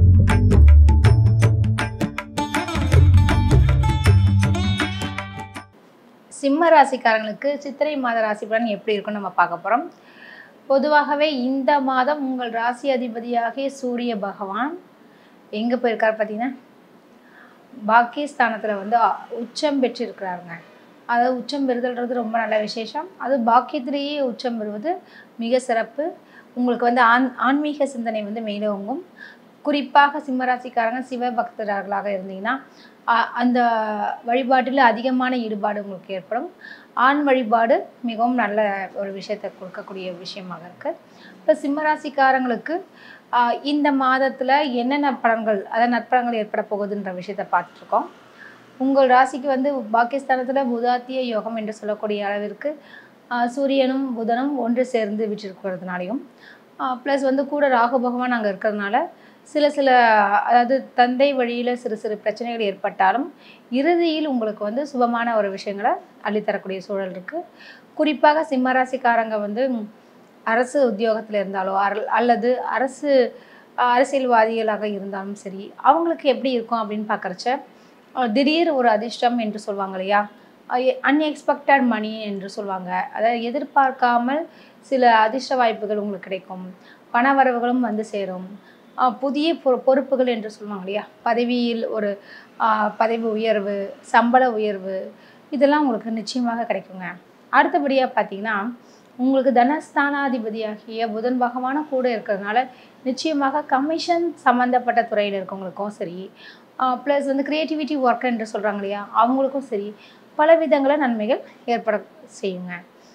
சிம்ம ராசிக்காரங்களுக்கு சித்திரை மாத ராசி பலன் எப்படி இருக்கும்னு நம்ம பார்க்க போகிறோம் பொதுவாகவே இந்த மாதம் உங்கள் ராசி அதிபதியாகிய சூரிய பகவான் எங்கே போயிருக்கார் பார்த்தீங்கன்னா பாக்கியஸ்தானத்தில் வந்து அ- உச்சம் பெற்றிருக்கிறாருங்க அதாவது உச்சம் பெறுதல்ன்றது ரொம்ப நல்ல விசேஷம் அது பாக்கியத்திலேயே உச்சம் பெறுவது மிக சிறப்பு உங்களுக்கு வந்து ஆன் ஆன்மீக சிந்தனை வந்து மேலோங்கும் குறிப்பாக சிம்மராசிக்காரங்க சிவபக்தர்களாக இருந்தீங்கன்னா அ- அந்த வழிபாட்டில் அதிகமான ஈடுபாடு உங்களுக்கு ஏற்படும் ஆண் வழிபாடு மிகவும் நல்ல ஒரு விஷயத்தை கொடுக்கக்கூடிய விஷயமாக இருக்குது இப்போ சிம்மராசிக்காரங்களுக்கு ஆஹ் இந்த மாதத்தில் என்னென்ன பலன்கள் அதாவது நற்பலன்கள் ஏற்பட போகுதுன்ற விஷயத்தை பார்த்துட்ருக்கோம் உங்கள் ராசிக்கு வந்து பாகிஸ்தானத்தில் புதாத்திய யோகம் என்று சொல்லக்கூடிய அளவிற்கு ஆஹ் சூரியனும் புதனும் ஒன்று சேர்ந்து விட்டிருக்கிறதுனாலையும் ப்ளஸ் வந்து கூட ராகு பகவான் அங்கே இருக்கிறதுனால சில சில அதாவது தந்தை வழியில் சிறு சிறு பிரச்சனைகள் ஏற்பட்டாலும் இறுதியில் உங்களுக்கு வந்து சுபமான ஒரு விஷயங்களை அள்ளித்தரக்கூடிய சூழல் இருக்குது குறிப்பாக சிம்மராசிக்காரங்க வந்து அரசு உத்தியோகத்தில் இருந்தாலோ அர- அல்லது அரசு அஹ், அரசியல்வாதிகளாக இருந்தாலும் சரி அவங்களுக்கு எப்படி இருக்கும் அப்படின்னு பார்க்குறச்ச திடீர் ஒரு அதிர்ஷ்டம் என்று சொல்லுவாங்க இல்லையா அன்எக்ஸ்பெக்டட் மணி என்று சொல்லுவாங்க அதாவது எதிர்பார்க்காமல் சில அதிர்ஷ்ட வாய்ப்புகள் உங்களுக்கு கிடைக்கும் பண வரவுகளும் வந்து சேரும் அஹ், புதிய பொ பொறுப்புகள் என்று சொல்லுவாங்க இல்லையா பதவியில் ஒரு அஹ், பதவி உயர்வு சம்பள உயர்வு இதெல்லாம் உங்களுக்கு நிச்சயமாக கிடைக்குங்க அடுத்தபடியாக பார்த்தீங்கன்னா உங்களுக்கு தனஸ்தானாதிபதியாகிய புதன் பகவான கூட இருக்கிறதுனால நிச்சயமாக கமிஷன் சம்மந்தப்பட்ட துறையில் இருக்கவங்களுக்கும் சரி ப்ளஸ் வந்து க்ரியேட்டிவிட்டி ஒர்க் என்று சொல்கிறாங்க இல்லையா அவங்களுக்கும் சரி பல விதங்கள நன்மைகள் ஏற்பட செய்யுங்க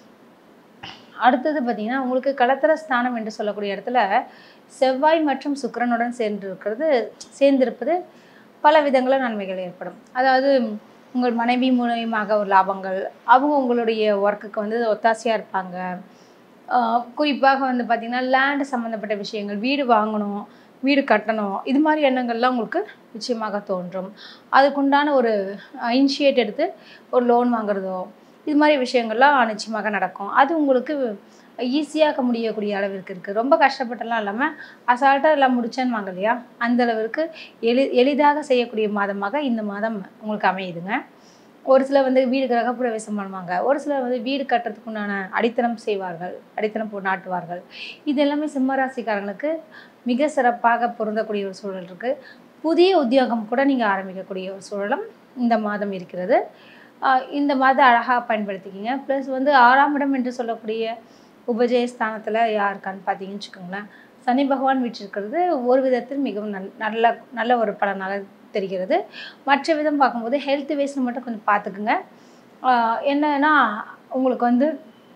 அடுத்தது பார்த்தீங்கன்னா உங்களுக்கு களத்திர ஸ்தானம் என்று சொல்லக்கூடிய இடத்துல செவ்வாய் மற்றும் சுக்கிரனுடன் சேர்ந்து இருக்கிறது சேர்ந்திருப்பது பல விதங்கள நன்மைகள் ஏற்படும் அதாவது உங்கள் மனைவி மூலியமாக ஒரு லாபங்கள் அவங்க உங்களுடைய ஒர்க்குக்கு வந்து ஒத்தாசையாக இருப்பாங்க ஆஹ் குறிப்பாக வந்து பார்த்திங்கன்னா லேண்ட் சம்மந்தப்பட்ட விஷயங்கள் வீடு வாங்கணும் வீடு கட்டணும் இது மாதிரி எண்ணங்கள்லாம் உங்களுக்கு நிச்சயமாக தோன்றும் அதுக்குண்டான ஒரு இனிஷியேட் எடுத்து ஒரு லோன் வாங்குறதோ இது மாதிரி விஷயங்கள்லாம் நிச்சயமாக நடக்கும் அது உங்களுக்கு ஈஸியாக முடியக்கூடிய அளவிற்கு இருக்குது ரொம்ப கஷ்டப்பட்டெல்லாம் இல்லாமல் அசால்ட்டாக எல்லாம் முடிச்சேன்னு வாங்க இல்லையா அந்த அளவிற்கு எளி எளிதாக செய்யக்கூடிய மாதமாக இந்த மாதம் உங்களுக்கு அமையுதுங்க ஒரு சிலர் வந்து வீடு கிரகப்பிரவேசம் பண்ணுவாங்க ஒரு சிலர் வந்து வீடு கட்டுறதுக்கு உண்டான அடித்தளம் செய்வார்கள் அடித்தளம் போ நாட்டுவார்கள் இது எல்லாமே சிம்மராசிக்காரங்களுக்கு மிக சிறப்பாக பொருந்தக்கூடிய ஒரு சூழல் இருக்குது புதிய உத்தியோகம் கூட நீங்கள் ஆரம்பிக்கக்கூடிய ஒரு சூழலும் இந்த மாதம் இருக்கிறது ஆஹ் இந்த மாதம் அழகாக பயன்படுத்திக்கிங்க ப்ளஸ் வந்து ஆறாம் இடம் என்று சொல்லக்கூடிய உபஜயஸ்தானத்தில் யாருக்கான்னு பார்த்தீங்கன்னு வச்சுக்கோங்களேன் சனி பகவான் வீற்றிருக்கிறது ஒரு விதத்தில் மிகவும் நல் நல்ல நல்ல ஒரு பலனாக தெரிகிறது மற்ற விதம் பார்க்கும்போது ஹெல்த் வேஸ்ட் மட்டும் கொஞ்சம் பார்த்துக்குங்க ஆஹ் என்னன்னா உங்களுக்கு வந்து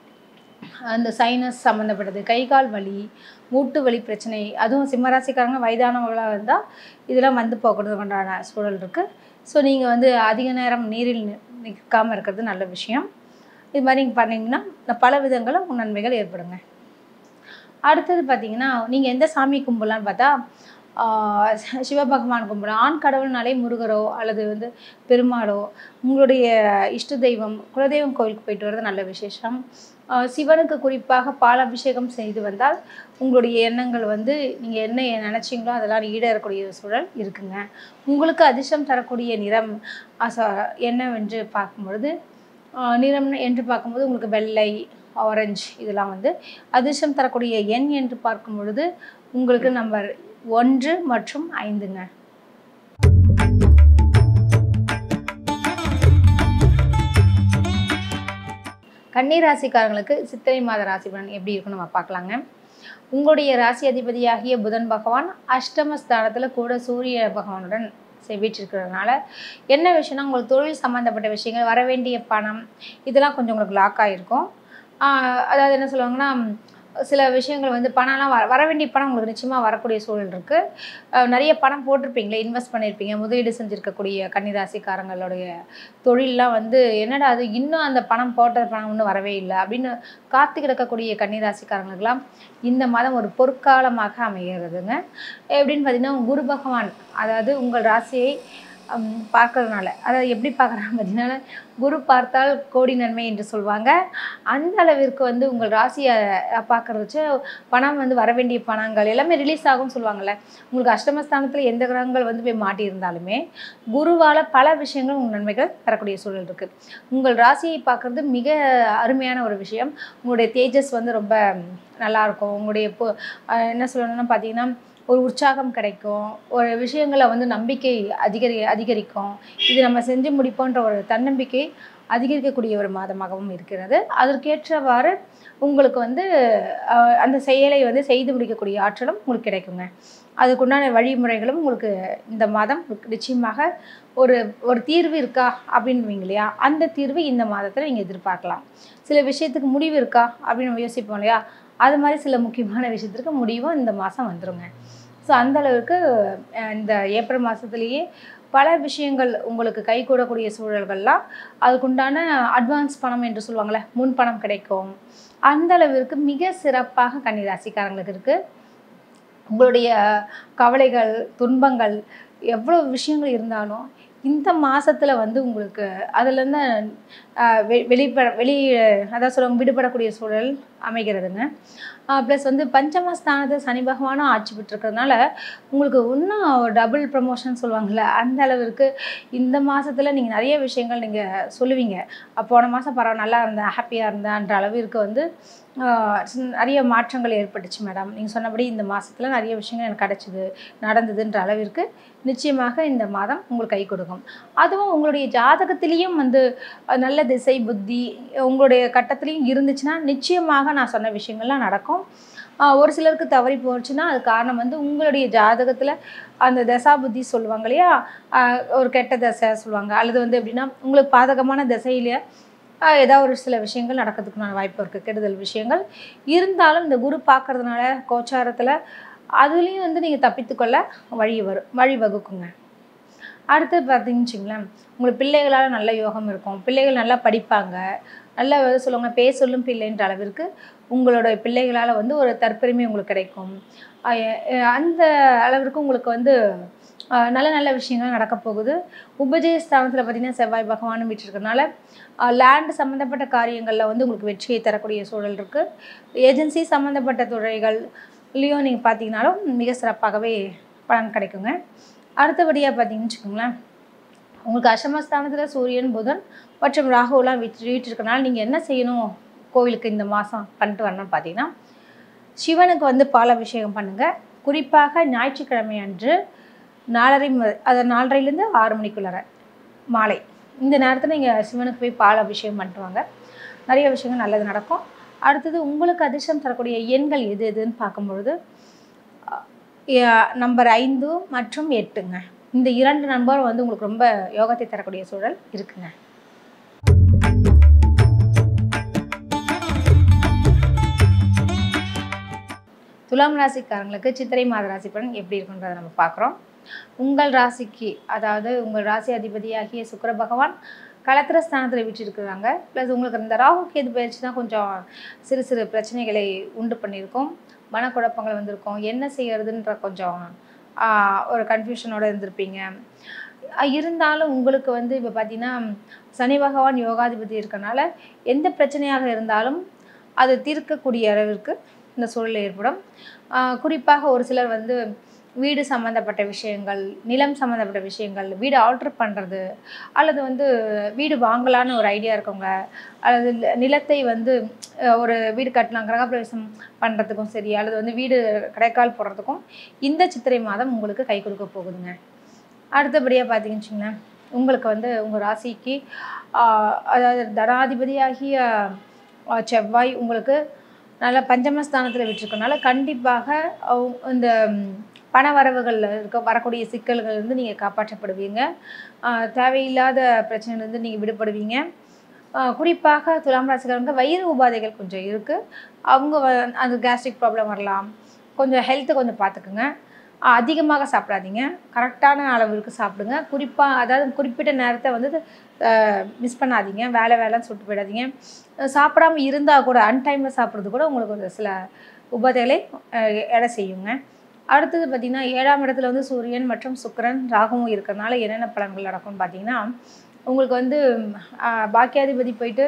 அந்த சைனஸ் சம்மந்தப்பட்டது கை கால் வலி மூட்டு வலி பிரச்சனை அதுவும் சிம்மராசிக்காரங்க வயதானவங்களாக இருந்தால் இதெல்லாம் வந்து போகிறதுக்குண்டான சூழல் இருக்குது ஸோ நீங்கள் வந்து அதிக நேரம் நீரில் நிற்காமல் இருக்கிறது நல்ல விஷயம் இது மாதிரி நீங்கள் பண்ணிங்கன்னா பல விதங்களும் நன்மைகள் ஏற்படுங்க அடுத்தது பார்த்தீங்கன்னா நீங்கள் எந்த சாமி கும்பலான்னு பார்த்தா ஆஹ் சி- சிவபகவான் கும்பலாம் ஆண் கடவுள்னாலே முருகரோ அல்லது வந்து பெருமாளோ உங்களுடைய இஷ்ட தெய்வம் குலதெய்வம் கோயிலுக்கு போயிட்டு வர்றது நல்ல விசேஷம் ஆஹ் சிவனுக்கு குறிப்பாக பாலாபிஷேகம் செய்து வந்தால் உங்களுடைய எண்ணங்கள் வந்து நீங்கள் என்ன நினச்சிங்களோ அதெல்லாம் ஈடேறக்கூடிய ஒரு சூழல் இருக்குங்க உங்களுக்கு அதிர்ஷ்டம் தரக்கூடிய நிறம் அச என்னவென்று பார்க்கும்பொழுது ஆஹ் நிறம் என்று பார்க்கும்போது உங்களுக்கு வெள்ளை ஆரஞ்சு இதெல்லாம் வந்து அதிர்ஷ்டம் தரக்கூடிய எண் என்று பார்க்கும் பொழுது உங்களுக்கு நம்பர் ஒன்று மற்றும் ஐந்துங்க கன்னி ராசிக்காரங்களுக்கு சித்திரை மாத ராசி பலன் எப்படி இருக்குன்னு நம்ம பார்க்கலாங்க உங்களுடைய ராசி அதிபதியாகிய புதன் பகவான் அஷ்டம ஸ்தானத்தில் கூட சூரிய பகவானுடன் வீற்றிருக்கிறதுனால என்ன விஷயம்னா உங்களுக்கு தொழில் சம்மந்தப்பட்ட விஷயங்கள் வர வேண்டிய பணம் இதெல்லாம் கொஞ்சம் உங்களுக்கு லாக் ஆகிருக்கும் ஆஹ் அதாவது என்ன சொல்லுவாங்கன்னா சில விஷயங்கள் வந்து பணம்லாம் வர வர வேண்டிய பணம் உங்களுக்கு நிச்சயமாக வரக்கூடிய சூழல் இருக்குது நிறைய பணம் போட்டிருப்பீங்களே இன்வெஸ்ட் பண்ணியிருப்பீங்க முதலீடு செஞ்சுருக்கக்கூடிய கன்னிராசிக்காரங்களுடைய தொழிலெலாம் வந்து என்னடா அது இன்னும் அந்த பணம் போட்ட பணம் இன்னும் வரவே இல்லை அப்படின்னு காத்து கிடக்கக்கூடிய கன்னிராசிக்காரங்களுக்கெல்லாம் இந்த மாதம் ஒரு பொற்காலமாக அமைகிறதுங்க எப்படின்னு பார்த்தீங்கன்னா குரு பகவான் அதாவது உங்கள் ராசியை ஹம், பார்க்கறதுனால அதாவது எப்படி பார்க்குறாங்க பார்த்தீங்கன்னா குரு பார்த்தால் கோடி நன்மை என்று சொல்லுவாங்க அந்த அளவிற்கு வந்து உங்கள் ராசியை பார்க்கறது வச்சு பணம் வந்து வர வேண்டிய பணங்கள் எல்லாமே ரிலீஸ் ஆகும்னு சொல்லுவாங்கள்ல உங்களுக்கு அஷ்டமஸ்தானத்தில் எந்த கிரகங்கள் வந்து போய் மாட்டியிருந்தாலுமே குருவால் பல விஷயங்கள் உங்கள் நன்மைகள் தரக்கூடிய சூழல் இருக்குது உங்கள் ராசியை பார்க்குறது மிக அருமையான ஒரு விஷயம் உங்களுடைய தேஜஸ் வந்து ரொம்ப நல்லாயிருக்கும் உங்களுடைய இப்போ அஹ் என்ன சொல்லணும்னா பார்த்தீங்கன்னா ஒரு உற்சாகம் கிடைக்கும் ஒரு விஷயங்களை வந்து நம்பிக்கை அதிகரி அதிகரிக்கும் இது நம்ம செஞ்சு முடிப்போன்ற ஒரு தன்னம்பிக்கை அதிகரிக்கக்கூடிய ஒரு மாதமாகவும் இருக்கிறது அதற்கேற்றவாறு உங்களுக்கு வந்து அஹ், அந்த செயலை வந்து செய்து முடிக்கக்கூடிய ஆற்றலும் உங்களுக்கு கிடைக்குங்க அதுக்குண்டான வழிமுறைகளும் உங்களுக்கு இந்த மாதம் உங்களுக்கு நிச்சயமாக ஒரு ஒரு தீர்வு இருக்கா அப்படின்னுவீங்க இல்லையா அந்த தீர்வு இந்த மாதத்தில் நீங்கள் எதிர்பார்க்கலாம் சில விஷயத்துக்கு முடிவு இருக்கா அப்படின்னு நம்ம யோசிப்போம் இல்லையா அது மாதிரி சில முக்கியமான விஷயத்திற்கு முடிவும் இந்த மாதம் வந்துருங்க ஸோ அந்த அளவுக்கு அஹ், இந்த ஏப்ரல் மாதத்துலேயே பல விஷயங்கள் உங்களுக்கு கை கூடக்கூடிய சூழல்கள்லாம் அதுக்குண்டான அட்வான்ஸ் பணம் என்று சொல்லுவாங்கள்ல முன் பணம் கிடைக்கும் அந்த அளவிற்கு மிக சிறப்பாக கன்னிராசிக்காரங்களுக்கு இருக்குது உங்களுடைய கவலைகள் துன்பங்கள் எவ்வளோ விஷயங்கள் இருந்தாலும் இந்த மாசத்துல வந்து உங்களுக்கு அதுலேருந்து வெ வெளிப்பட வெளி அதான் சொல்லுவாங்க விடுபடக்கூடிய சூழல் அமைகிறதுங்க ப்ளஸ் வந்து பஞ்சமஸ்தானத்தை சனி பகவானும் ஆட்சி பெற்றிருக்கிறதுனால உங்களுக்கு இன்னும் டபுள் ப்ரமோஷன் சொல்லுவாங்கள்ல அந்த அளவிற்கு இந்த மாதத்தில் நீங்கள் நிறைய விஷயங்கள் நீங்கள் சொல்லுவீங்க "அஹ் போன மாதம் பரவாயில்ல நல்லா இருந்தேன் ஹாப்பியாக இருந்தேன்ற அளவிற்கு வந்து ஆஹ் சின்ன- நிறைய மாற்றங்கள் ஏற்பட்டுச்சு மேடம் நீங்கள் சொன்னபடி இந்த மாதத்தில் நிறைய விஷயங்கள் எனக்கு கிடச்சிது நடந்ததுன்ற அளவிற்கு நிச்சயமாக இந்த மாதம் உங்களுக்கு கை கொடுக்கும் அதுவும் உங்களுடைய ஜாதகத்திலையும் வந்து அஹ், நல்ல திசை புத்தி உங்களுடைய கட்டத்துலேயும் இருந்துச்சுன்னா நிச்சயமாக நான் சொன்ன விஷயங்கள்லாம் நடக்கும் ஆஹ், ஒரு சிலருக்கு தவறி போச்சுன்னா அது காரணம் வந்து உங்களுடைய ஜாதகத்தில் அந்த தசா புத்தி சொல்லுவாங்க இல்லையா ஆஹ், ஒரு கெட்ட தசை சொல்லுவாங்க அல்லது வந்து எப்படின்னா உங்களுக்கு பாதகமான திசையில ஆஹ், ஏதாவது ஒரு சில விஷயங்கள் நடக்கிறதுக்குண்டான வாய்ப்பு இருக்குது கெடுதல் விஷயங்கள் இருந்தாலும் இந்த குரு பார்க்கறதுனால கோச்சாரத்தில் அதுலேயும் வந்து நீங்கள் தப்பித்துக்கொள்ள வழி வரும் வழி வகுக்குங்க அடுத்து பார்த்தீங்கன்னு வச்சுங்களேன் உங்களுக்கு பிள்ளைகளால் நல்ல யோகம் இருக்கும் பிள்ளைகள் நல்லா படிப்பாங்க நல்ல வந்து சொல்லுவாங்க பேர் சொல்லும் பிள்ளைன்ற அளவிற்கு உங்களோட பிள்ளைகளால் வந்து ஒரு தற்பெருமை உங்களுக்கு கிடைக்கும் அஹ் அஹ் அந்த அளவிற்கு உங்களுக்கு வந்து அஹ் நல்ல நல்ல விஷயங்கள் நடக்க போகுது உபஜய ஸ்தானத்தில் பார்த்தீங்கன்னா செவ்வாய் பகவானும் விட்டுருக்கனால லேண்ட் சம்மந்தப்பட்ட காரியங்களில் வந்து உங்களுக்கு வெற்றியை தரக்கூடிய சூழல் இருக்குது ஏஜென்சி சம்மந்தப்பட்ட துறைகள்லேயும் நீங்கள் பார்த்தீங்கன்னாலும் மிக சிறப்பாகவே பலன் கிடைக்குங்க அடுத்தபடியாக பார்த்தீங்கன்னு வச்சுக்கோங்களேன் உங்களுக்கு அஷ்டமஸ்தானத்தில் சூரியன் புதன் மற்றும் ராகுலாம் வீட்டு வீட்டிருக்கனால நீங்கள் என்ன செய்யணும் கோவிலுக்கு இந்த மாதம் பண்ணிட்டு வரணும்னு பார்த்தீங்கன்னா சிவனுக்கு வந்து பால் அபிஷேகம் பண்ணுங்கள் குறிப்பாக ஞாயிற்றுக்கிழமை அன்று நாலரை மு- அது நாலரைலேருந்து ஆறு மணிக்குள்ளார மாலை இந்த நேரத்தில் நீங்கள் சிவனுக்கு போய் பால் அபிஷேகம் பண்ணிட்டு வாங்க நிறைய விஷயங்கள் நல்லது நடக்கும் அடுத்தது உங்களுக்கு அதிர்ஷ்டம் தரக்கூடிய எண்கள் எது எதுன்னு பார்க்கும்பொழுது நம்பர் ஐந்து மற்றும் எட்டுங்க இந்த இரண்டு நம்பர் வந்து உங்களுக்கு ரொம்ப யோகத்தை தரக்கூடிய சூழல் இருக்குங்க துலாம் ராசிக்காரங்களுக்கு சித்திரை மாத ராசி பலன் எப்படி இருக்குன்றதை நம்ம பார்க்குறோம் உங்கள் ராசிக்கு அதாவது உங்கள் ராசி அதிபதியாகிய சுக்கிர பகவான் களத்திர ஸ்தானத்தில் விட்டிருக்கிறாங்க ப்ளஸ் உங்களுக்கு இந்த ராகு கேது பயிற்சி தான் கொஞ்சம் சிறு சிறு பிரச்சனைகளை உண்டு பண்ணியிருக்கோம் மனக்குழப்பங்கள் வந்திருக்கும் என்ன செய்யறதுன்ற கொஞ்சம் ஆஹ், ஒரு கன்ஃபியூஷனோட இருந்திருப்பீங்க அஹ் இருந்தாலும் உங்களுக்கு வந்து இப்போ பார்த்தீங்கன்னா சனி பகவான் யோகாதிபதி இருக்கனால எந்த பிரச்சனையாக இருந்தாலும் அது தீர்க்கக்கூடிய அளவிற்கு இந்த சூழல் ஏற்படும் ஆஹ் குறிப்பாக ஒரு சிலர் வந்து வீடு சம்மந்தப்பட்ட விஷயங்கள் நிலம் சம்மந்தப்பட்ட விஷயங்கள் வீடு ஆல்ட்ரு பண்ணுறது அல்லது வந்து வீடு வாங்கலான்னு ஒரு ஐடியா இருக்கவங்க அல்லது நி- நிலத்தை வந்து அஹ், ஒரு வீடு கட்டலாம் கிரகப்பிரவேசம் பண்ணுறதுக்கும் சரி அல்லது வந்து வீடு கடைக்கால் போடுறதுக்கும் இந்த சித்திரை மாதம் உங்களுக்கு கை கொடுக்க போகுதுங்க அடுத்தபடியாக பார்த்தீங்கன்னு வச்சுங்களேன் உங்களுக்கு வந்து உங்கள் ராசிக்கு ஆஹ், அதாவது தனாதிபதியாகிய அஹ் செவ்வாய் உங்களுக்கு நல்ல பஞ்சமஸ்தானத்தில் விட்டுருக்கனால கண்டிப்பாக அவங்க- இந்த ம், பண வரவுகளில் இருக்க வரக்கூடிய சிக்கல்கள் இருந்து நீங்கள் காப்பாற்றப்படுவீங்க அஹ் தேவையில்லாத பிரச்சனையிலேருந்து நீங்கள் விடுபடுவீங்க அஹ் குறிப்பாக துலாம் ராசிக்காரங்க வயிறு உபாதைகள் கொஞ்சம் இருக்குது அவங்க வ- அந்த கேஸ்ட்ரிக் ப்ராப்ளம் வரலாம் கொஞ்சம் ஹெல்த்தை கொஞ்சம் பார்த்துக்குங்க அஹ் அதிகமாக சாப்பிடாதீங்க கரெக்டான அளவுக்கு சாப்பிடுங்க குறிப்பாக அதாவது குறிப்பிட்ட நேரத்தை வந்து மிஸ் பண்ணாதீங்க வேலை வேலைன்னு சொல்லிட்டு போயிடாதீங்க அஹ் சாப்பிடாம இருந்தால் கூட அன்டைமில் சாப்பிட்றது கூட உங்களுக்கு ஒரு சில உபாதைகளை அஹ் எடை செய்யுங்க அடுத்தது பார்த்திங்கன்னா ஏழாம் இடத்துல வந்து சூரியன் மற்றும் சுக்கிரன் ராகுவும் இருக்கிறனால என்னென்ன பலன்கள் நடக்கும்னு பார்த்தீங்கன்னா உங்களுக்கு வந்து ஆஹ், பாக்கியாதிபதி போயிட்டு